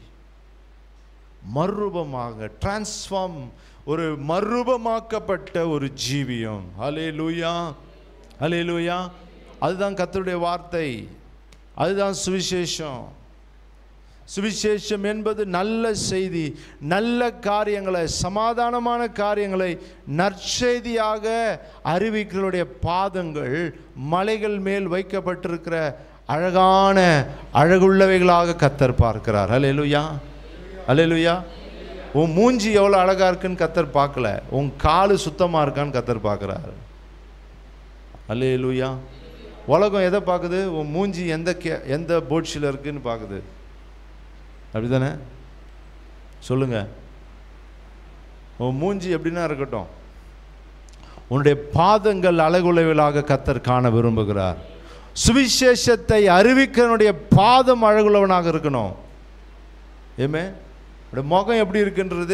மறுரூபமாக டிரான்ஸ்ஃபார்ம் ஒரு மறுரூபமாக்கப்பட்ட ஒரு ஜீவியம் ஹலே லூயா ஹலே லூயா அதுதான் கர்த்தருடைய வார்த்தை அதுதான் சுவிசேஷம் சுவிசேஷம் என்பது நல்ல செய்தி நல்ல காரியங்களை சமாதானமான காரியங்களை நற்செய்தியாக அறிவிக்கிறவருடைய பாதங்கள் மலைகள் மேல் வைக்கப்பட்டிருக்கிற அழகான அழகுள்ளவைகளாக கத்தர் பார்க்கிறார் அலையலுயா அலையலுயா உன் மூஞ்சி எவ்வளோ அழகா இருக்குன்னு கத்தர் பார்க்கல உன் காலு சுத்தமாக இருக்கான்னு கத்தர் பார்க்குறாரு அல்லேலூயா உலகம் எதை பார்க்குது உன் மூஞ்சி எந்த கே எந்த போட்ஸில் இருக்குன்னு பார்க்குது அப்படிதானே சொல்லுங்க உன் மூஞ்சி எப்படின்னா இருக்கட்டும் உன்னுடைய பாதங்கள் அழகுள்ளவைகளாக கத்தர் காண விரும்புகிறார் சுவிசேஷத்தை அறிவிக்கிறனுடைய பாதம் அழகுள்ளவனாக இருக்கணும் ஏமே உடைய முகம் எப்படி இருக்குன்றது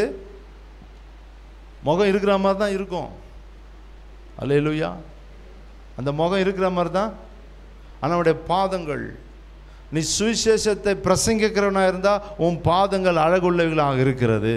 முகம் இருக்கிற மாதிரி தான் இருக்கும் அல்லேலூயா அந்த முகம் இருக்கிற மாதிரி தான் ஆனால் உடைய பாதங்கள் நீ சுவிசேஷத்தை பிரசங்கிக்கிறவனா இருந்தால் உன் பாதங்கள் அழகுள்ளவைகளாக இருக்கிறது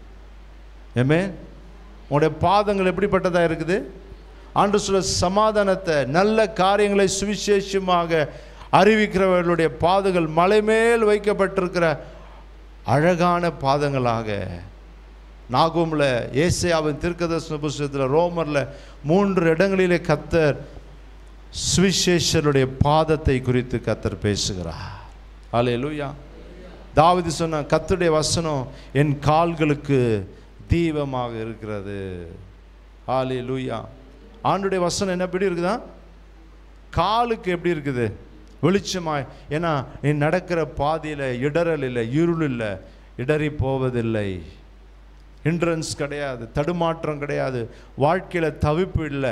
ஏமே உன்னுடைய பாதங்கள் எப்படிப்பட்டதாக இருக்குது ஆண்டு சொல்ல சமாதானத்தை நல்ல காரியங்களை சுவிசேஷமாக அறிவிக்கிறவர்களுடைய பாதங்கள் மலை மேல் வைக்கப்பட்டிருக்கிற அழகான பாதங்களாக நாகூமில் ஏசையாவின் தீர்க்கதர்சன புஸ்தகத்தில் ரோமரில் மூன்று இடங்களிலே கத்தர் சுவிசேஷருடைய பாதத்தை குறித்து கத்தர் பேசுகிறார் அல்லேலூயா தாவீது சொன்ன கத்தருடைய வசனம் என் கால்களுக்கு தீபமாக இருக்கிறது ஆலே லூயா ஆண்டுடைய வசனம் என்ன எப்படி இருக்குதா காலுக்கு எப்படி இருக்குது வெளிச்சமாய் ஏன்னா நீ நடக்கிற பாதையில் இடரல் இல்லை இருள் இல்லை இடறி போவதில்லை ஹிண்ட்ரன்ஸ் கிடையாது தடுமாற்றம் கிடையாது வாழ்க்கையில் தவிப்பு இல்லை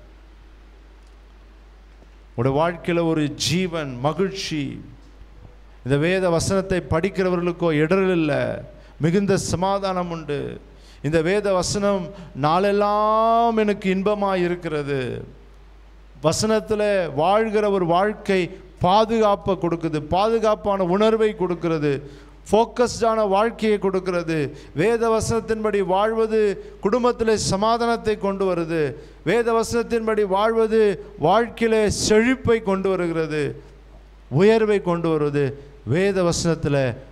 உடைய வாழ்க்கையில் ஒரு ஜீவன் மகிழ்ச்சி இந்த வேத வசனத்தை படிக்கிறவர்களுக்கோ இடரல் இல்லை மிகுந்த சமாதானம் உண்டு இந்த வேத வசனம் நாளெல்லாம் எனக்கு இன்பமாக இருக்கிறது வசனத்தில் வாழ்கிற ஒரு வாழ்க்கை பாதுகாப்பை கொடுக்குது பாதுகாப்பான உணர்வை கொடுக்கிறது ஃபோக்கஸ்டான வாழ்க்கையை கொடுக்கிறது வேத வசனத்தின்படி வாழ்வது குடும்பத்தில் சமாதானத்தை கொண்டு வருது வேத வசனத்தின்படி வாழ்வது வாழ்க்கையில செழிப்பை கொண்டு வருகிறது உயர்வை கொண்டு வருவது வேத வசனத்தில்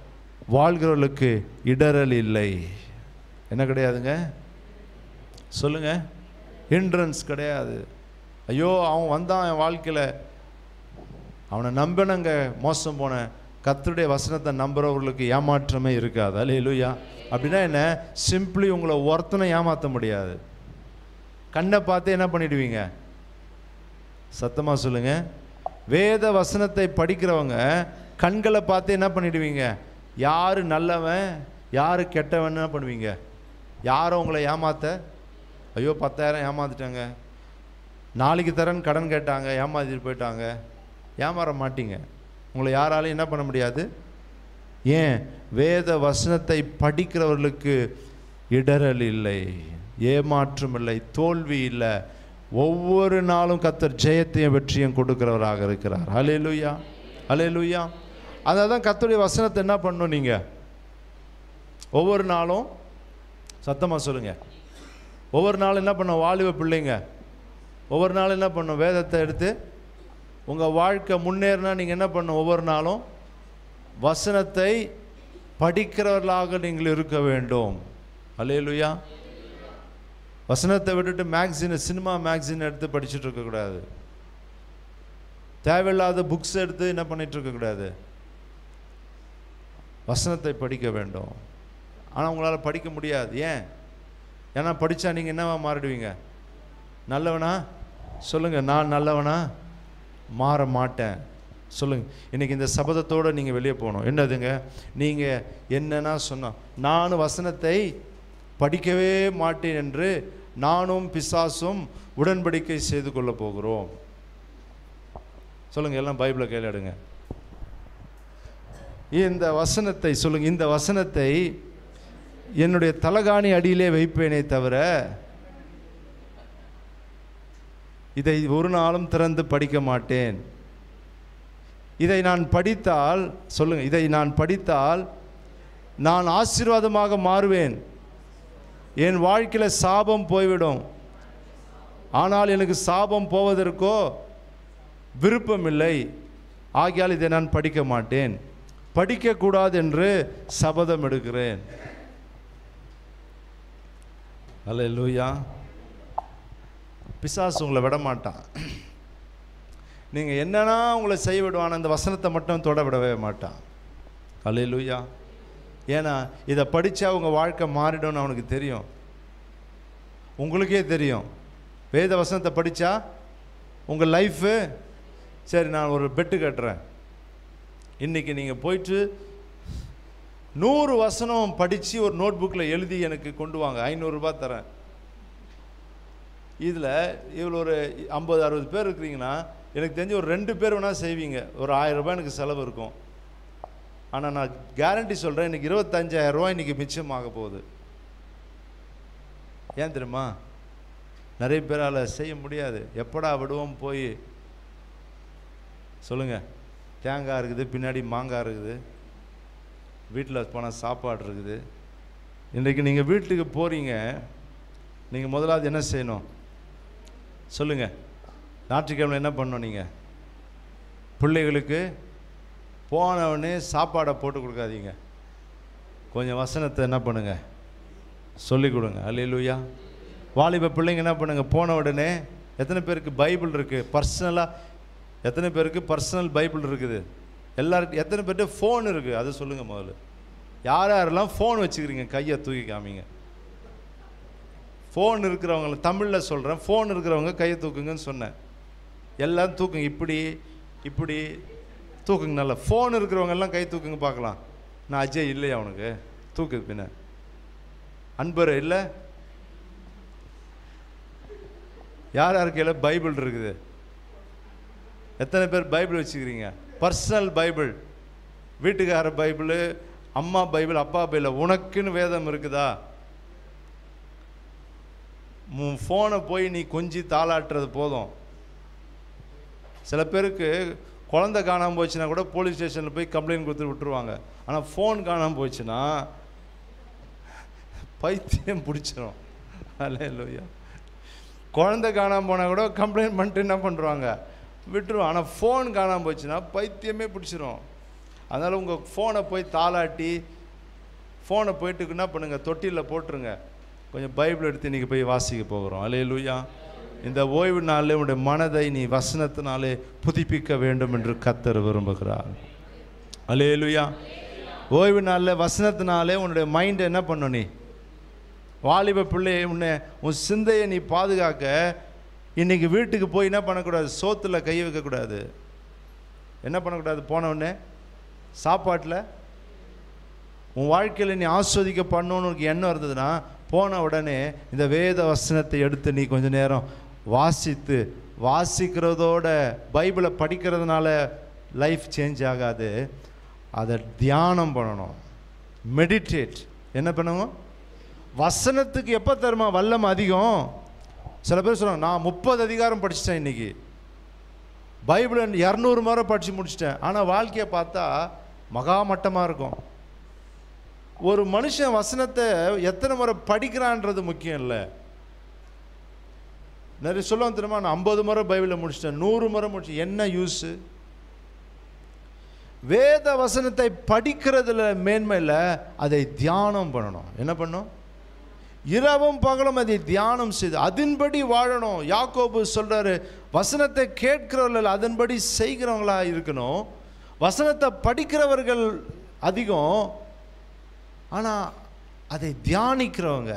வாழ்கிறவர்களுக்கு இடரல் இல்லை என்ன கிடையாதுங்க சொல்லுங்க ஹிண்ட்ரன்ஸ் கிடையாது ஐயோ அவன் வந்தான் என் வாழ்க்கையில் அவனை நம்பினங்க மோசம் போன கர்த்தருடைய வசனத்தை நம்புறவர்களுக்கு ஏமாற்றமே இருக்காது அல்லேலூயா அப்படின்னா என்ன சிம்பிளி உங்களை ஒருத்தனை ஏமாற்ற முடியாது கண்ணை பார்த்து என்ன பண்ணிடுவீங்க சத்தமாக சொல்லுங்க வேத வசனத்தை படிக்கிறவங்க கண்களை பார்த்து என்ன பண்ணிடுவீங்க யார் நல்லவன் யார் கெட்டவன் என்ன பண்ணுவீங்க யாரும் உங்களை ஏமாத்த ஐயோ பத்தாயிரம் ஏமாத்திட்டாங்க நாளைக்கு தரேன்னு கடன் கேட்டாங்க ஏமாத்திட்டு போயிட்டாங்க ஏமாற மாட்டீங்க உங்களை யாராலையும் என்ன பண்ண முடியாது ஏன் வேத வசனத்தை படிக்கிறவர்களுக்கு இடரல் இல்லை ஏமாற்றம் இல்லை தோல்வி இல்லை ஒவ்வொரு நாளும் கத்தர் ஜெயத்தையும் வெற்றியும் கொடுக்கிறவராக இருக்கிறார் ஹலே லூயா ஹலே லூயா அதை தான் கத்தருடைய வசனத்தை என்ன பண்ணணும் நீங்கள் ஒவ்வொரு நாளும் சத்தமாக சொல்லுங்கள் ஒவ்வொரு நாளும் என்ன பண்ண வாலிப பிள்ளைங்க ஒவ்வொரு நாளும் என்ன பண்ணும் வேதத்தை எடுத்து உங்கள் வாழ்க்கை முன்னேறினா நீங்கள் என்ன பண்ணும் ஒவ்வொரு நாளும் வசனத்தை படிக்கிறவர்களாக நீங்கள் இருக்க வேண்டும் அல்லேலுயா வசனத்தை விட்டுட்டு மேக்சின் சினிமா மேக்சின் எடுத்து படிச்சுட்டு இருக்கக்கூடாது தேவையில்லாத புக்ஸ் எடுத்து என்ன பண்ணிட்டு இருக்கக்கூடாது வசனத்தை படிக்க வேண்டும் ஆனால் உங்களால் படிக்க முடியாது ஏன் ஏன்னா படித்தா நீங்கள் என்னவா மாறிடுவீங்க நல்லவனா சொல்லுங்கள் நான் நல்லவனா மாற மாட்டேன் சொல்லுங்கள் இன்றைக்கி இந்த சபதத்தோடு நீங்கள் வெளியே போகணும் என்னதுங்க நீங்கள் என்னன்னா சொன்னோம் நானும் வசனத்தை படிக்கவே மாட்டேன் என்று நானும் பிசாசும் உடன்படிக்கை செய்து கொள்ள போகிறோம் சொல்லுங்கள் எல்லாம் பைபிளை கையில் எடுங்க இந்த வசனத்தை சொல்லுங்க இந்த வசனத்தை என்னுடைய தலகாணி அடியிலே வைப்பேனே தவிர இதை ஒரு நாளும் திறந்து படிக்க மாட்டேன் இதை நான் படித்தால் சொல்லுங்க இதை நான் படித்தால் நான் ஆசீர்வாதமாக மாறுவேன் என் வாழ்க்கையில் சாபம் போய்விடும் ஆனால் எனக்கு சாபம் போவதற்கோ விருப்பம் இல்லை ஆகையால் இதை நான் படிக்க மாட்டேன் படிக்கக்கூடாது என்று சபதம் எடுக்கிறேன் அல்ல லூயா பிசாசு உங்களை விட மாட்டான் நீங்கள் என்னன்னா உங்களை செய்ய விடுவான் அந்த வசனத்தை மட்டும் தொட விடவே மாட்டான் அல்ல லூயா ஏன்னா இதை படித்தா உங்கள் வாழ்க்கை மாறிடும்னு அவனுக்கு தெரியும் உங்களுக்கே தெரியும் வேத வசனத்தை படித்தா உங்கள் லைஃபு சரி நான் ஒரு பெட்டு கட்டுறேன் இன்றைக்கி நீங்கள் போயிட்டு நூறு வசனம் படித்து ஒரு நோட் புக்கில் எழுதி எனக்கு கொண்டு வாங்க ஐநூறுரூபா தரேன் இதில் இவ்வளோ ஒரு ஐம்பது அறுபது பேர் இருக்கிறீங்கன்னா எனக்கு தெரிஞ்சு ஒரு ரெண்டு பேர் வேணால் செய்வீங்க ஒரு ஆயிரம் ரூபாய் எனக்கு செலவு இருக்கும் ஆனால் நான் கேரண்டி சொல்கிறேன் இன்றைக்கி இருபத்தஞ்சாயிரம் ரூபாய் இன்றைக்கி மிச்சமாக போகுது ஏன் தெரியுமா நிறைய பேரால் செய்ய முடியாது எப்படா விடுவோம் போய் சொல்லுங்கள் தேங்காய் இருக்குது பின்னாடி மாங்காய் இருக்குது வீட்டில் போனால் சாப்பாடு இருக்குது இன்றைக்கு நீங்கள் வீட்டுக்கு போகிறீங்க நீங்கள் முதலாவது என்ன செய்யணும் சொல்லுங்கள் ஞாயிற்றுக்கிழமை என்ன பண்ணணும் நீங்கள் பிள்ளைகளுக்கு போனவொடனே சாப்பாடை போட்டு கொடுக்காதீங்க கொஞ்சம் வசனத்தை என்ன பண்ணுங்க சொல்லிக் கொடுங்க அல்லையா வாலிப பிள்ளைங்க என்ன பண்ணுங்க போன உடனே எத்தனை பேருக்கு பைபிள் இருக்குது பர்சனலாக எத்தனை பேருக்கு பர்சனல் பைபிள் இருக்குது எல்லாருக்கும் எத்தனை பேர்கிட்ட ஃபோன் இருக்குது அதை சொல்லுங்கள் முதல்ல யார் யாரெல்லாம் ஃபோன் வச்சுக்கிறீங்க கையை தூக்கி காமிங்க ஃபோன் இருக்கிறவங்கள தமிழில் சொல்கிறேன் ஃபோன் இருக்கிறவங்க கையை தூக்குங்கன்னு சொன்னேன் எல்லாம் தூக்குங்க இப்படி இப்படி தூக்குங்க நல்லா ஃபோன் இருக்கிறவங்க எல்லாம் கை தூக்குங்க பார்க்கலாம் நான் அஜய் இல்லையா அவனுக்கு தூக்கு பின்ன அன்பர் இல்லை யார் யார் கையில் பைபிள் இருக்குது எத்தனை பேர் பைபிள் வச்சுக்கிறீங்க பர்சனல் பைபிள் வீட்டுக்கார பைபிள் அம்மா பைபிள் அப்பா பைபிள் உனக்குன்னு வேதம் இருக்குதா ஃபோனை போய் நீ கொஞ்சி தாளாட்டுறது போதும் சில பேருக்கு குழந்தை காணாமல் போச்சுன்னா கூட போலீஸ் ஸ்டேஷனில் போய் கம்ப்ளைண்ட் கொடுத்து விட்டுருவாங்க ஆனால் ஃபோன் காணாமல் போச்சுன்னா பைத்தியம் பிடிச்சிரும் அல்லையா குழந்தை காணாமல் போனால் கூட கம்ப்ளைண்ட் பண்ணிட்டு என்ன பண்ணுறாங்க விட்டுருவோம் ஆனால் ஃபோன் காணாமல் போச்சுன்னா பைத்தியமே பிடிச்சிரும் அதனால் உங்கள் ஃபோனை போய் தாளாட்டி ஃபோனை போயிட்டு என்ன பண்ணுங்கள் தொட்டியில் போட்டுருங்க கொஞ்சம் பைபிள் எடுத்து இன்றைக்கி போய் வாசிக்க போகிறோம் அலே லூயா இந்த ஓய்வு நாளில் உன்னுடைய மனதை நீ வசனத்தினாலே புதுப்பிக்க வேண்டும் என்று கத்தர் விரும்புகிறார் அலே லூயா ஓய்வு நாளில் வசனத்தினாலே உன்னுடைய மைண்டை என்ன பண்ணும் நீ வாலிப பிள்ளை உன்னை உன் சிந்தையை நீ பாதுகாக்க இன்னைக்கு வீட்டுக்கு போய் என்ன பண்ணக்கூடாது சோத்தில் கை வைக்கக்கூடாது என்ன பண்ணக்கூடாது போன உடனே சாப்பாட்டில் உன் வாழ்க்கையில் நீ ஆஸ்வதிக்க பண்ணணும்னு உனக்கு எண்ணம் இருந்ததுன்னா போன உடனே இந்த வேத வசனத்தை எடுத்து நீ கொஞ்ச நேரம் வாசித்து வாசிக்கிறதோட பைபிளை படிக்கிறதுனால லைஃப் சேஞ்ச் ஆகாது அதை தியானம் பண்ணணும் மெடிடேட் என்ன பண்ணணும் வசனத்துக்கு எப்போ தருமா வல்லம் அதிகம் சில பேர் சொல்லுவாங்க நான் முப்பது அதிகாரம் படிச்சிட்டேன் இன்னைக்கு பைபிளை இரநூறு முறை படித்து முடிச்சிட்டேன் ஆனால் வாழ்க்கையை பார்த்தா மகா மட்டமாக இருக்கும் ஒரு மனுஷன் வசனத்தை எத்தனை முறை படிக்கிறான்றது முக்கியம் இல்லை நிறைய சொல்லுவாங்க தெரியுமா நான் ஐம்பது முறை பைபிளை முடிச்சிட்டேன் நூறு முறை முடிச்சு என்ன யூஸு வேத வசனத்தை படிக்கிறதுல மேன்மை இல்லை அதை தியானம் பண்ணணும் என்ன பண்ணணும் இரவும் பகலும் அதை தியானம் செய்து அதன்படி வாழணும் யாக்கோபு சொல்றாரு வசனத்தை கேட்கிறவர்கள் அதன்படி செய்கிறவங்களா இருக்கணும் வசனத்தை படிக்கிறவர்கள் அதிகம் ஆனால் அதை தியானிக்கிறவங்க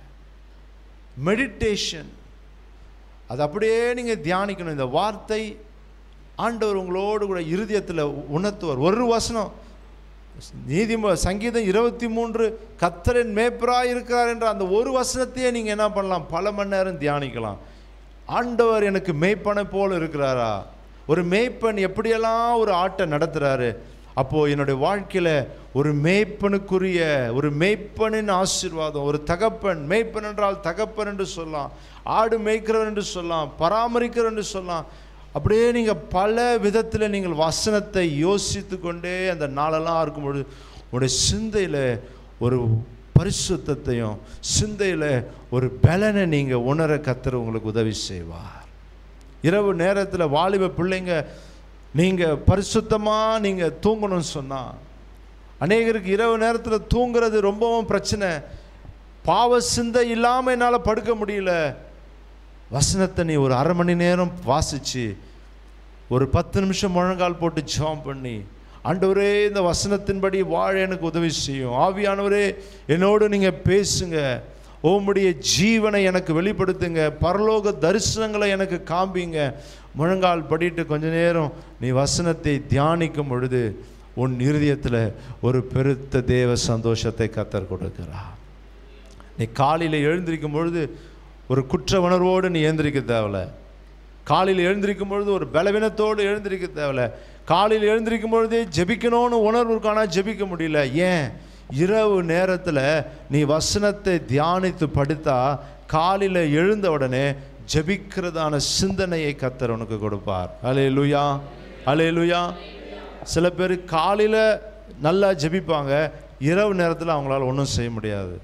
மெடிடேஷன் அது அப்படியே நீங்கள் தியானிக்கணும் இந்த வார்த்தை ஆண்டவர் உங்களோடு கூட இருதயத்தில் உணர்த்துவார் ஒரு வசனம் நீதி சங்கீதம் இருபத்தி மூன்று கத்தரின் மேய்ப்பராக இருக்கிறார் என்ற அந்த ஒரு வசனத்தையே நீங்கள் என்ன பண்ணலாம் பல மணி நேரம் தியானிக்கலாம் ஆண்டவர் எனக்கு மேய்ப்பனை போல இருக்கிறாரா ஒரு மேய்ப்பன் எப்படியெல்லாம் ஒரு ஆட்டை நடத்துகிறாரு அப்போது என்னுடைய வாழ்க்கையில் ஒரு மேய்ப்பனுக்குரிய ஒரு மேய்ப்பனின் ஆசீர்வாதம் ஒரு தகப்பன் மேய்ப்பன் என்றால் தகப்பன் என்று சொல்லலாம் ஆடு மேய்க்கிறவன் என்று சொல்லலாம் பராமரிக்கிறவன் என்று சொல்லலாம் அப்படியே நீங்கள் பல விதத்தில் நீங்கள் வசனத்தை யோசித்து கொண்டே அந்த நாளெல்லாம் இருக்கும்பொழுது உங்களுடைய சிந்தையில் ஒரு பரிசுத்தத்தையும் சிந்தையில் ஒரு பலனை நீங்கள் உணர கத்தர் உங்களுக்கு உதவி செய்வார் இரவு நேரத்தில் வாலிப பிள்ளைங்க நீங்கள் பரிசுத்தமாக நீங்கள் தூங்கணும்னு சொன்னால் அநேகருக்கு இரவு நேரத்தில் தூங்குறது ரொம்பவும் பிரச்சனை பாவ சிந்தை இல்லாமல் என்னால் படுக்க முடியல வசனத்தை நீ ஒரு அரை மணி நேரம் வாசிச்சு ஒரு பத்து நிமிஷம் முழங்கால் போட்டு ஜெபம் பண்ணி ஆண்டவரே இந்த வசனத்தின்படி வாழ எனக்கு உதவி செய்யும் ஆவியானவரே என்னோடு நீங்கள் பேசுங்க உம்முடைய ஜீவனை எனக்கு வெளிப்படுத்துங்க பரலோக தரிசனங்களை எனக்கு காண்பிங்க முழங்கால் படிட்டு கொஞ்ச நேரம் நீ வசனத்தை தியானிக்கும் பொழுது உன் இருதயத்தில் ஒரு பெருத்த தேவ சந்தோஷத்தை கத்தர் கொடுக்கிறார் நீ காலையில் எழுந்திருக்கும் பொழுது ஒரு குற்ற உணர்வோடு நீ எழுந்திருக்க தேவையில்ல காலையில் எழுந்திருக்கும் பொழுது ஒரு பலவீனத்தோடு எழுந்திருக்க தேவையில்ல காலையில் எழுந்திருக்கும் பொழுதே ஜெபிக்கணும்னு உணர்வு இருக்கானா ஜெபிக்க முடியல ஏன் இரவு நேரத்தில் நீ வசனத்தை தியானித்து படுத்தா காலையில் எழுந்த உடனே ஜெபிக்கிறதான சிந்தனையை கத்தர் உனக்கு கொடுப்பார் அலே லுயா அலே லுயா சில பேர் காலையில் நல்லா ஜெபிப்பாங்க இரவு நேரத்தில் அவங்களால ஒன்றும் செய்ய முடியாது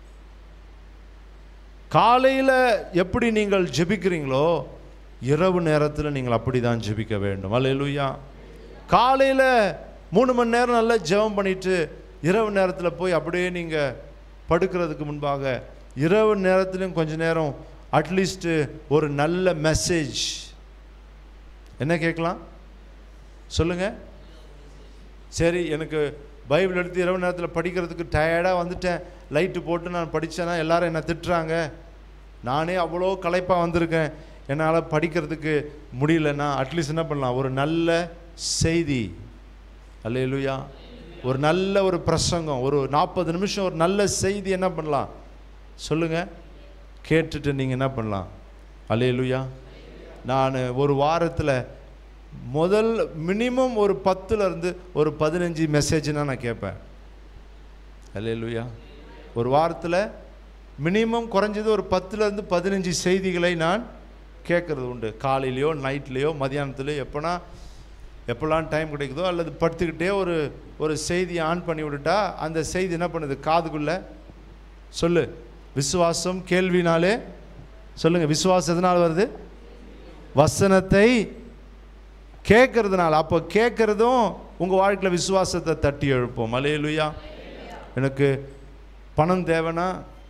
காலையில் எப்படி நீங்கள் ஜெபிக்கிறீங்களோ இரவு நேரத்தில் நீங்கள் அப்படி தான் ஜெபிக்க வேண்டும் அல்லேலூயா காலையில் மூணு மணி நேரம் நல்லா ஜெபம் பண்ணிட்டு இரவு நேரத்தில் போய் அப்படியே நீங்கள் படுக்கிறதுக்கு முன்பாக இரவு நேரத்துலையும் கொஞ்ச நேரம் அட்லீஸ்ட்டு ஒரு நல்ல மெசேஜ் என்ன கேட்கலாம் சொல்லுங்கள் சரி எனக்கு பைபிள் எடுத்து இரவு நேரத்தில் படிக்கிறதுக்கு டயர்டாக வந்துட்டேன் லைட்டு போட்டு நான் படித்தேன்னா எல்லாரும் என்னை திட்டுறாங்க நானே அவ்வளோ களைப்பாக வந்திருக்கேன் என்னால் படிக்கிறதுக்கு முடியலன்னா அட்லீஸ்ட் என்ன பண்ணலாம் ஒரு நல்ல செய்தி அல்லேலூயா ஒரு நல்ல ஒரு பிரசங்கம் ஒரு நாற்பது நிமிஷம் ஒரு நல்ல செய்தி என்ன பண்ணலாம் சொல்லுங்கள் கேட்டுட்டு நீங்கள் என்ன பண்ணலாம் அல்லேலூயா நான் ஒரு வாரத்தில் முதல் மினிமம் ஒரு பத்துல இருந்து ஒரு பதினஞ்சு மெசேஜ்னா நான் கேட்பேன் அல்லேலூயா ஒரு வாரத்தில் மினிமம் குறைஞ்சது ஒரு பத்துலேருந்து பதினஞ்சு செய்திகளை நான் கேட்குறது உண்டு காலையிலையோ நைட்லேயோ மதியானத்துலையோ எப்போனா எப்போல்லாம் டைம் கிடைக்குதோ அல்லது படுத்துக்கிட்டே ஒரு ஒரு செய்தியை ஆன் பண்ணி விட்டுட்டா அந்த செய்தி என்ன பண்ணுது காதுக்குள்ளே சொல்லு விசுவாசம் கேள்வினாலே சொல்லுங்கள் விசுவாசம் எதனால் வருது வசனத்தை கேட்கறதுனால அப்போ கேட்குறதும் உங்கள் வாழ்க்கையில் விசுவாசத்தை தட்டி எழுப்போம் அலையலுயா எனக்கு பணம் தேவைன்னா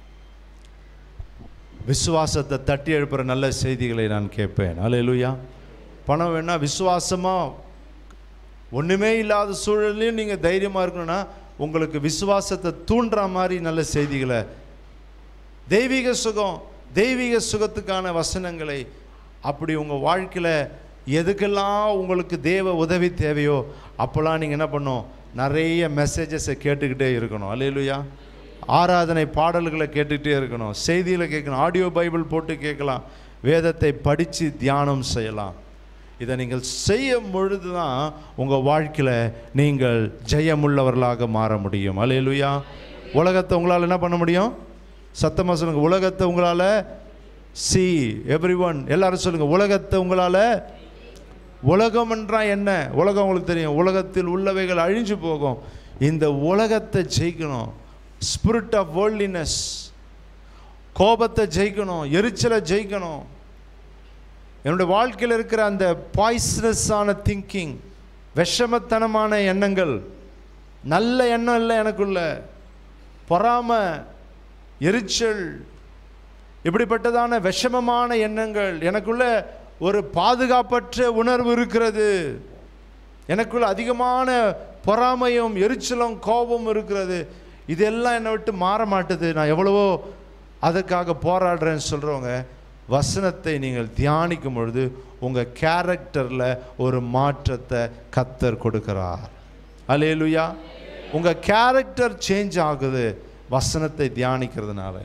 விசுவாசத்தை தட்டி எழுப்புற நல்ல செய்திகளை நான் கேட்பேன் அலையலுயா பணம் வேணா விசுவாசமாக ஒன்றுமே இல்லாத சூழல்லையும் நீங்கள் தைரியமாக இருக்கணும்னா உங்களுக்கு விசுவாசத்தை தூண்டுற மாதிரி நல்ல செய்திகளை தெய்வீக சுகம் தெய்வீக சுகத்துக்கான வசனங்களை அப்படி உங்கள் வாழ்க்கையில் எதுக்கெல்லாம் உங்களுக்கு தேவ உதவி தேவையோ அப்போல்லாம் நீங்கள் என்ன பண்ணணும் நிறைய மெசேஜஸை கேட்டுக்கிட்டே இருக்கணும் அல்லேலூயா ஆராதனை பாடல்களை கேட்டுக்கிட்டே இருக்கணும் செய்தியில் கேட்கணும் ஆடியோ பைபிள் போட்டு கேட்கலாம் வேதத்தை படித்து தியானம் செய்யலாம் இதை நீங்கள் செய்யும் பொழுது தான் உங்கள் வாழ்க்கையில் நீங்கள் ஜெயமுள்ளவர்களாக மாற முடியும் அல்லேலூயா உலகத்தை உங்களால் என்ன பண்ண முடியும் சத்தமாக சொல்லுங்கள் உலகத்தை உங்களால் சி எவ்ரி ஒன் எல்லாரும் சொல்லுங்கள் உலகத்தை உங்களால் உலகம் என்றால் என்ன உலகம் உங்களுக்கு தெரியும் உலகத்தில் உள்ளவைகள் அழிஞ்சு போகும் இந்த உலகத்தை ஜெயிக்கணும் ஸ்பிரிட் ஆஃப் வேர்ல்டினஸ் கோபத்தை ஜெயிக்கணும் எரிச்சலை ஜெயிக்கணும் என்னுடைய வாழ்க்கையில் இருக்கிற அந்த பாய்ஸ்னஸான திங்கிங் விஷமத்தனமான எண்ணங்கள் நல்ல எண்ணம் இல்லை எனக்குள்ள பொறாமை எரிச்சல் இப்படிப்பட்டதான விஷமமான எண்ணங்கள் எனக்குள்ள ஒரு பாதுகாப்பற்ற உணர்வு இருக்கிறது எனக்குள்ள அதிகமான பொறாமையும் எரிச்சலும் கோபம் இருக்கிறது இதெல்லாம் என்னை விட்டு மாற மாட்டுது நான் எவ்வளவோ அதுக்காக போராடுறேன்னு சொல்கிறவங்க வசனத்தை நீங்கள் தியானிக்கும் பொழுது உங்கள் கேரக்டரில் ஒரு மாற்றத்தை கத்தர் கொடுக்கிறார் அலேலுயா உங்கள் கேரக்டர் சேஞ்ச் ஆகுது வசனத்தை தியானிக்கிறதுனால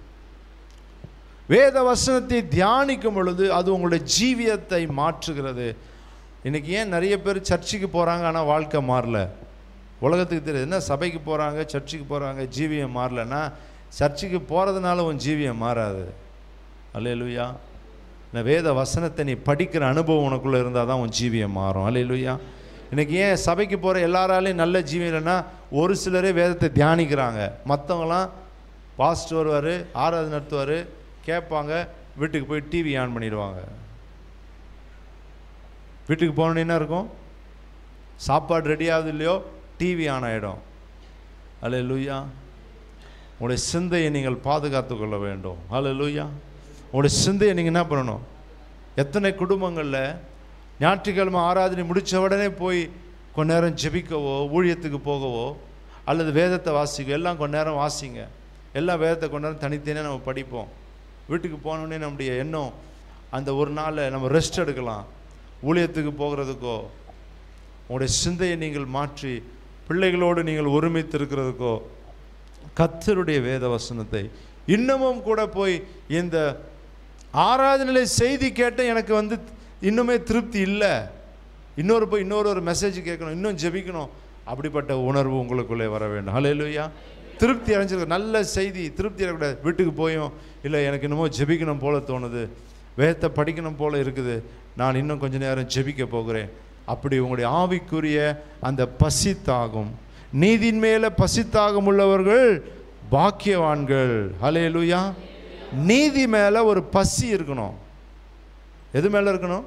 வேத வசனத்தை தியானிக்கும் பொழுது அது உங்களுடைய ஜீவியத்தை மாற்றுகிறது இன்னைக்கு ஏன் நிறைய பேர் சர்ச்சுக்கு போகிறாங்க ஆனால் வாழ்க்கை மாறல உலகத்துக்கு தெரியுது என்ன சபைக்கு போகிறாங்க சர்ச்சுக்கு போகிறாங்க ஜீவியம் மாறலன்னா சர்ச்சுக்கு போகிறதுனால உன் ஜீவியம் மாறாது அல்லேலுயா இந்த வேத வசனத்தை நீ படிக்கிற அனுபவம் உனக்குள்ளே இருந்தால் தான் உன் ஜீவியம் மாறும் அல்லேலுயா இன்னைக்கு ஏன் சபைக்கு போகிற எல்லாராலையும் நல்ல ஜீவியம் இல்லைன்னா ஒரு சிலரே வேதத்தை தியானிக்கிறாங்க மற்றவங்களாம் பாஸ்ட் வருவார் ஆராதனை நடத்துவார் கேட்பாங்க வீட்டுக்கு போய் டிவி ஆன் பண்ணிடுவாங்க வீட்டுக்கு போனோன்னே என்ன இருக்கும் சாப்பாடு ரெடி ஆகுது இல்லையோ டிவி ஆன் ஆகிடும் அல்ல லூயா உங்களுடைய சிந்தையை நீங்கள் பாதுகாத்து கொள்ள வேண்டும் அல்ல லூயா உங்களுடைய சிந்தையை நீங்கள் என்ன பண்ணணும் எத்தனை குடும்பங்களில் ஞாயிற்றுக்கிழமை ஆராதனை முடித்த உடனே போய் கொஞ்ச நேரம் ஜெபிக்கவோ ஊழியத்துக்கு போகவோ அல்லது வேதத்தை வாசிக்கோ எல்லாம் கொஞ்ச நேரம் வாசிங்க எல்லாம் வேதத்தை கொஞ்ச நேரம் தனித்தனியாக நம்ம படிப்போம் வீட்டுக்கு போனோடனே நம்முடைய எண்ணம் அந்த ஒரு நாளில் நம்ம ரெஸ்ட் எடுக்கலாம் ஊழியத்துக்கு போகிறதுக்கோ உங்களுடைய சிந்தையை நீங்கள் மாற்றி பிள்ளைகளோடு நீங்கள் ஒருமித்து இருக்கிறதுக்கோ கத்தருடைய வேத வசனத்தை இன்னமும் கூட போய் இந்த ஆராதனையில செய்தி கேட்ட எனக்கு வந்து இன்னுமே திருப்தி இல்லை இன்னொரு போய் இன்னொரு ஒரு மெசேஜ் கேட்கணும் இன்னும் ஜெபிக்கணும் அப்படிப்பட்ட உணர்வு உங்களுக்குள்ளே வர வேண்டும் ஹalleluya திருப்தி அடைஞ்சிருக்க நல்ல செய்தி திருப்தி அடையக்கூடாது வீட்டுக்கு போயும் இல்லை எனக்கு இன்னமும் ஜெபிக்கணும் போல தோணுது வேதத்தை படிக்கணும் போல இருக்குது நான் இன்னும் கொஞ்ச நேரம் ஜெபிக்க போகிறேன் அப்படி உங்களுடைய ஆவிக்குரிய அந்த பசி தாகம் நீதியின் மேலே பசி தாகம் உள்ளவர்கள் பாக்கியவான்கள் ஹalleluya நீதி மேலே ஒரு பசி இருக்கணும் எது மேலே இருக்கணும்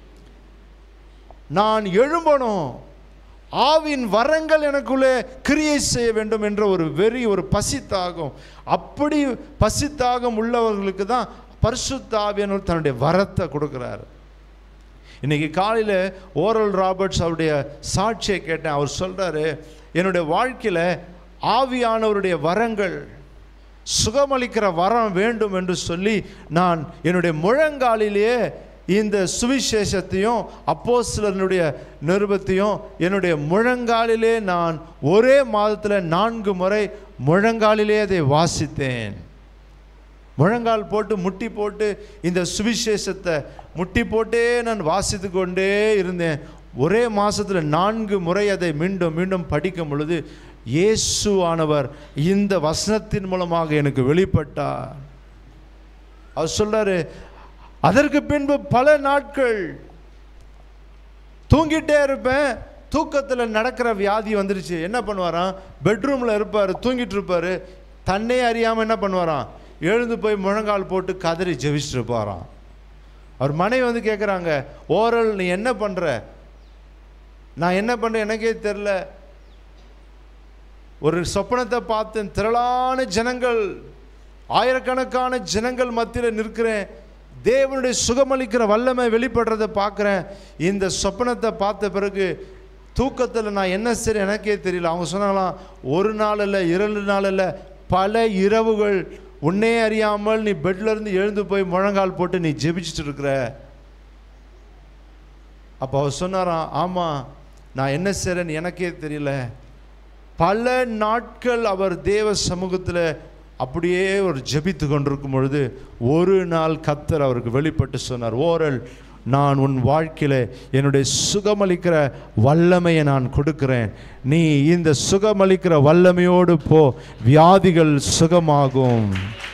நான் எழும்பணும் ஆவின் வரங்கள் எனக்குள்ளே கிரியை செய்ய வேண்டும் என்ற ஒரு வெறி ஒரு பசித்தாகம் அப்படி பசித்தாகம் உள்ளவர்களுக்கு தான் பரிசுத்த ஆவியானவர் தன்னுடைய வரத்தை கொடுக்குறாரு இன்னைக்கு காலையில் ஓரல் ராபர்ட்ஸ் அவருடைய சாட்சியை கேட்டேன் அவர் சொல்கிறாரு என்னுடைய வாழ்க்கையில் ஆவியானவருடைய வரங்கள் சுகமளிக்கிற வரம் வேண்டும் என்று சொல்லி நான் என்னுடைய முழங்காலிலேயே இந்த சுவிசேஷத்தையும் அப்போஸ்தலனுடைய நிருபத்தையும் என்னுடைய முழங்காலிலே நான் ஒரே மாதத்தில் நான்கு முறை முழங்காலிலே அதை வாசித்தேன் முழங்கால் போட்டு முட்டி போட்டு இந்த சுவிசேஷத்தை முட்டி போட்டே நான் வாசித்து கொண்டே இருந்தேன் ஒரே மாசத்துல நான்கு முறை அதை மீண்டும் மீண்டும் படிக்கும் பொழுது இயேசுவானவர் இந்த வசனத்தின் மூலமாக எனக்கு வெளிப்பட்டார் அவர் சொல்றாரு அதற்கு பின்பு பல நாட்கள் தூங்கிட்டே இருப்பேன் தூக்கத்தில் நடக்கிற வியாதி வந்துருச்சு என்ன பண்ணுவாராம் பெட்ரூமில் இருப்பார் தூங்கிட்டு இருப்பார் தன்னே அறியாமல் என்ன பண்ணுவாராம் எழுந்து போய் முழங்கால் போட்டு கதறி ஜெபிச்சுட்டு இருப்பாராம் அவர் மனைவி வந்து கேட்குறாங்க ஓரல் நீ என்ன பண்ணுற நான் என்ன பண்ணுறேன் எனக்கே தெரில ஒரு சொப்பனத்தை பார்த்தேன் திரளான ஜனங்கள் ஆயிரக்கணக்கான ஜனங்கள் மத்தியில் நிற்கிறேன் தேவனுடைய சுகமளிக்கிற வல்லமை வெளிப்படுறதை பார்க்குறேன் இந்த சொப்பனத்தை பார்த்த பிறகு தூக்கத்தில் நான் என்ன சரி எனக்கே தெரியல அவங்க சொன்னாங்களாம் ஒரு நாள் இல்லை இரண்டு நாள் இல்லை பல இரவுகள் உன்னே அறியாமல் நீ பெட்ல இருந்து எழுந்து போய் முழங்கால் போட்டு நீ ஜெபிச்சுட்டு இருக்கிற அப்போ அவர் சொன்னாராம் ஆமாம் நான் என்ன செய்கிறேன்னு எனக்கே தெரியல பல நாட்கள் அவர் தேவ சமூகத்தில் அப்படியே ஒரு ஜெபித்து கொண்டிருக்கும் பொழுது ஒரு நாள் கத்தர் அவருக்கு வெளிப்பட்டு சொன்னார் ஓரல் நான் உன் வாழ்க்கையில் என்னுடைய சுகமளிக்கிற வல்லமையை நான் கொடுக்கிறேன் நீ இந்த சுகமளிக்கிற வல்லமையோடு போ வியாதிகள் சுகமாகும்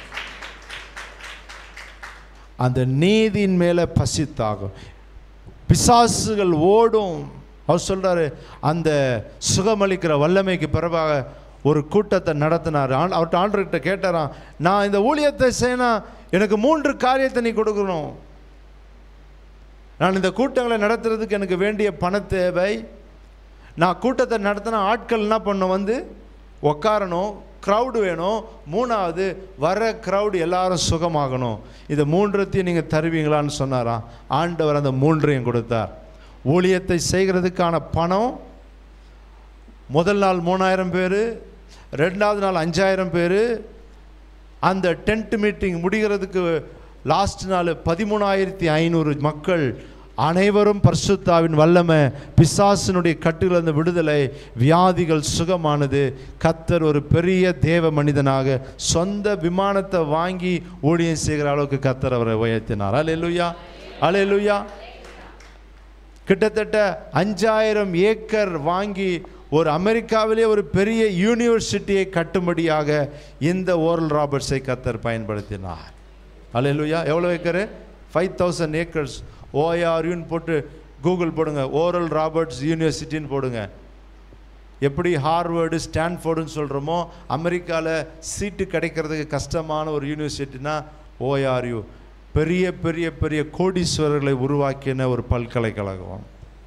அந்த நீதியின் மேலே பசித்தாகும் பிசாசுகள் ஓடும் அவர் சொல்றாரு அந்த சுகமளிக்கிற வல்லமைக்கு பிறவாக ஒரு கூட்டத்தை நடத்தினார் ஆண் அவர்கிட்ட ஆண்டர்கிட்ட கேட்டாராம் நான் இந்த ஊழியத்தை செய்யணும் எனக்கு மூன்று காரியத்தை நீ கொடுக்கணும் நான் இந்த கூட்டங்களை நடத்துறதுக்கு எனக்கு வேண்டிய பண தேவை நான் கூட்டத்தை நடத்தின ஆட்கள் என்ன பண்ணணும் வந்து உக்காரணும் க்ரௌடு வேணும் மூணாவது வர க்ரௌடு எல்லாரும் சுகமாகணும் இந்த மூன்றத்தையும் நீங்கள் தருவீங்களான்னு சொன்னாராம் ஆண்டவர் அந்த மூன்றையும் கொடுத்தார் ஊழியத்தை செய்கிறதுக்கான பணம் முதல் நாள் மூணாயிரம் பேர் ரெண்டாவது நாள் அஞ்சாயிரம் பேர் அந்த டென்ட் மீட்டிங் முடிகிறதுக்கு லாஸ்ட் நாள் பதிமூணாயிரத்தி ஐநூறு மக்கள் அனைவரும் பரிசுத்தாவின் வல்லமை பிசாசினுடைய கட்டுகளிலிருந்து விடுதலை வியாதிகள் சுகமானது கத்தர் ஒரு பெரிய தேவ மனிதனாக சொந்த விமானத்தை வாங்கி ஊழியம் செய்கிற அளவுக்கு கத்தர் அவரை உயர்த்தினார் அலையலுயா அலையலுயா கிட்டத்தட்ட அஞ்சாயிரம் ஏக்கர் வாங்கி ஒரு அமெரிக்காவிலே ஒரு பெரிய யூனிவர்சிட்டியை கட்டும்படியாக இந்த ஓரல் ராபர்ட்ஸை கத்தர் பயன்படுத்தினார் அல்லேலூயா எவ்வளோ ஏக்கரு ஃபைவ் தௌசண்ட் ஏக்கர்ஸ் ஓஆர்யூன்னு போட்டு கூகுள் போடுங்க ஓரல் ராபர்ட்ஸ் யூனிவர்சிட்டின்னு போடுங்க எப்படி ஹார்வர்டு ஸ்டான்ஃபோர்டுன்னு சொல்கிறோமோ அமெரிக்காவில் சீட்டு கிடைக்கிறதுக்கு கஷ்டமான ஒரு யூனிவர்சிட்டினா ஓஆர்யூ பெரிய பெரிய பெரிய கோடீஸ்வரர்களை உருவாக்கின ஒரு பல்கலைக்கழகம்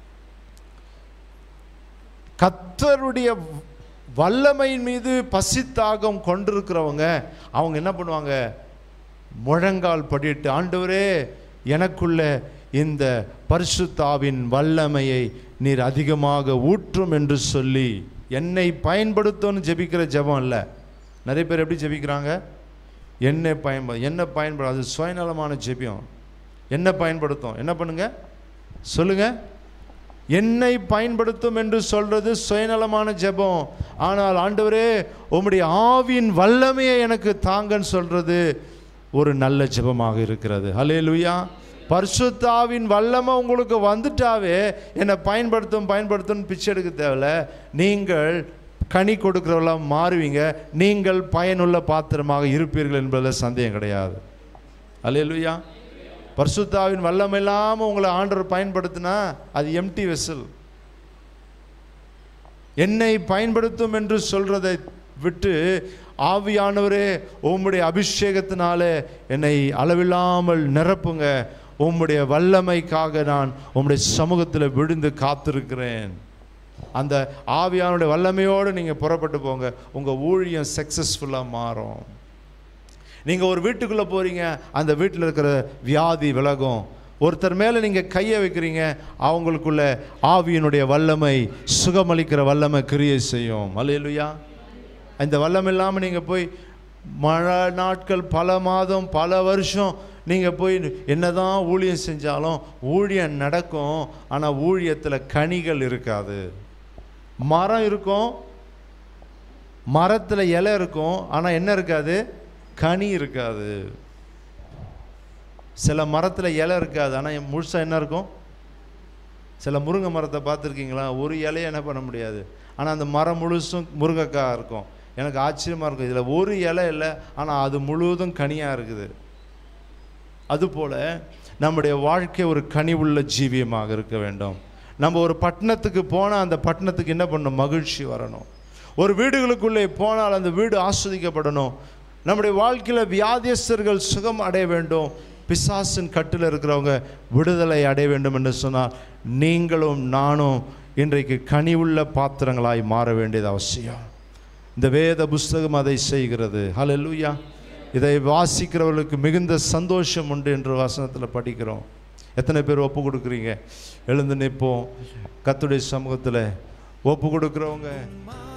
கத்தருடைய வல்லமையின் மீது பசித்தாகம் கொண்டிருக்கிறவங்க அவங்க என்ன பண்ணுவாங்க முழங்கால் படிட்டு ஆண்டவரே எனக்குள்ள இந்த பரிசுத்தாவின் வல்லமையை நீர் அதிகமாக ஊற்றும் என்று சொல்லி என்னை பயன்படுத்தும்னு ஜெபிக்கிற ஜெபம் இல்லை நிறைய பேர் எப்படி ஜெபிக்கிறாங்க என்னை பயன்ப என்ன பயன்படும் அது சுயநலமான ஜெபியம் என்ன பயன்படுத்தும் என்ன பண்ணுங்க சொல்லுங்க என்னை பயன்படுத்தும் என்று சொல்றது சுயநலமான ஜெபம் ஆனால் ஆண்டவரே உம்முடைய ஆவியின் வல்லமையை எனக்கு தாங்கன்னு சொல்றது ஒரு நல்ல ஜெபமாக இருக்கிறது ஹalleluya பரிசுத்தாவின் வல்லமை உங்களுக்கு வந்துட்டாவே என்னை பயன்படுத்தும் பயன்படுத்தும் பிச்சை எடுக்க தேவையில்ல நீங்கள் கனி கொடுக்குறவங்களா மாறுவீங்க நீங்கள் பயனுள்ள பாத்திரமாக இருப்பீர்கள் என்பதில் சந்தேகம் கிடையாது அல்லேலூயா பரிசுத்தாவின் வல்லம் இல்லாமல் உங்களை ஆண்டவர் பயன்படுத்தினா அது எம்டி வெசல் என்னை பயன்படுத்தும் என்று சொல்றதை விட்டு ஆவியானவரே உம்முடைய அபிஷேகத்தினாலே என்னை அளவில்லாமல் நிரப்புங்க உம்முடைய வல்லமைக்காக நான் உம்முடைய சமூகத்தில் விழுந்து காத்திருக்கிறேன் அந்த ஆவியானுடைய வல்லமையோடு நீங்கள் புறப்பட்டு போங்க உங்கள் ஊழியம் சக்ஸஸ்ஃபுல்லாக மாறும் நீங்கள் ஒரு வீட்டுக்குள்ளே போகிறீங்க அந்த வீட்டில் இருக்கிற வியாதி விலகும் ஒருத்தர் மேலே நீங்கள் கையை வைக்கிறீங்க அவங்களுக்குள்ள ஆவியினுடைய வல்லமை சுகமளிக்கிற வல்லமை கிரியை செய்யும் அல்லேலுயா இந்த வல்லம் இல்லாமல் நீங்கள் போய் மழை நாட்கள் பல மாதம் பல வருஷம் நீங்கள் போய் என்னதான் ஊழியம் செஞ்சாலும் ஊழியம் நடக்கும் ஆனால் ஊழியத்தில் கனிகள் இருக்காது மரம் இருக்கும் மரத்தில் இலை இருக்கும் ஆனால் என்ன இருக்காது கனி இருக்காது சில மரத்தில் இலை இருக்காது ஆனால் முழுசாக என்ன இருக்கும் சில முருங்கை மரத்தை பார்த்துருக்கீங்களா ஒரு இலையை என்ன பண்ண முடியாது ஆனால் அந்த மரம் முழுசும் முருங்கைக்காய் இருக்கும் எனக்கு ஆச்சரியமாக இருக்கும் இதில் ஒரு இலை இல்லை ஆனால் அது முழுவதும் கனியாக இருக்குது அதுபோல் நம்முடைய வாழ்க்கை ஒரு கனி உள்ள ஜீவியமாக இருக்க வேண்டும் நம்ம ஒரு பட்டணத்துக்கு போனால் அந்த பட்டணத்துக்கு என்ன பண்ணணும் மகிழ்ச்சி வரணும் ஒரு வீடுகளுக்குள்ளே போனால் அந்த வீடு ஆஸ்வதிக்கப்படணும் நம்முடைய வாழ்க்கையில் வியாதியஸ்தர்கள் சுகம் அடைய வேண்டும் பிசாசின் கட்டில் இருக்கிறவங்க விடுதலை அடைய வேண்டும் என்று சொன்னால் நீங்களும் நானும் இன்றைக்கு கனிவுள்ள பாத்திரங்களாய் மாற வேண்டியது அவசியம் இந்த வேத புஸ்தகம் அதை செய்கிறது ஹalleluya இதை வாசிக்கிறவர்களுக்கு மிகுந்த சந்தோஷம் உண்டு என்று வசனத்தில் படிக்கிறோம் எத்தனை பேர் ஒப்பு கொடுக்குறீங்க எழுந்து நிற்போம் கத்துடைய சமூகத்தில் ஒப்பு கொடுக்குறவங்க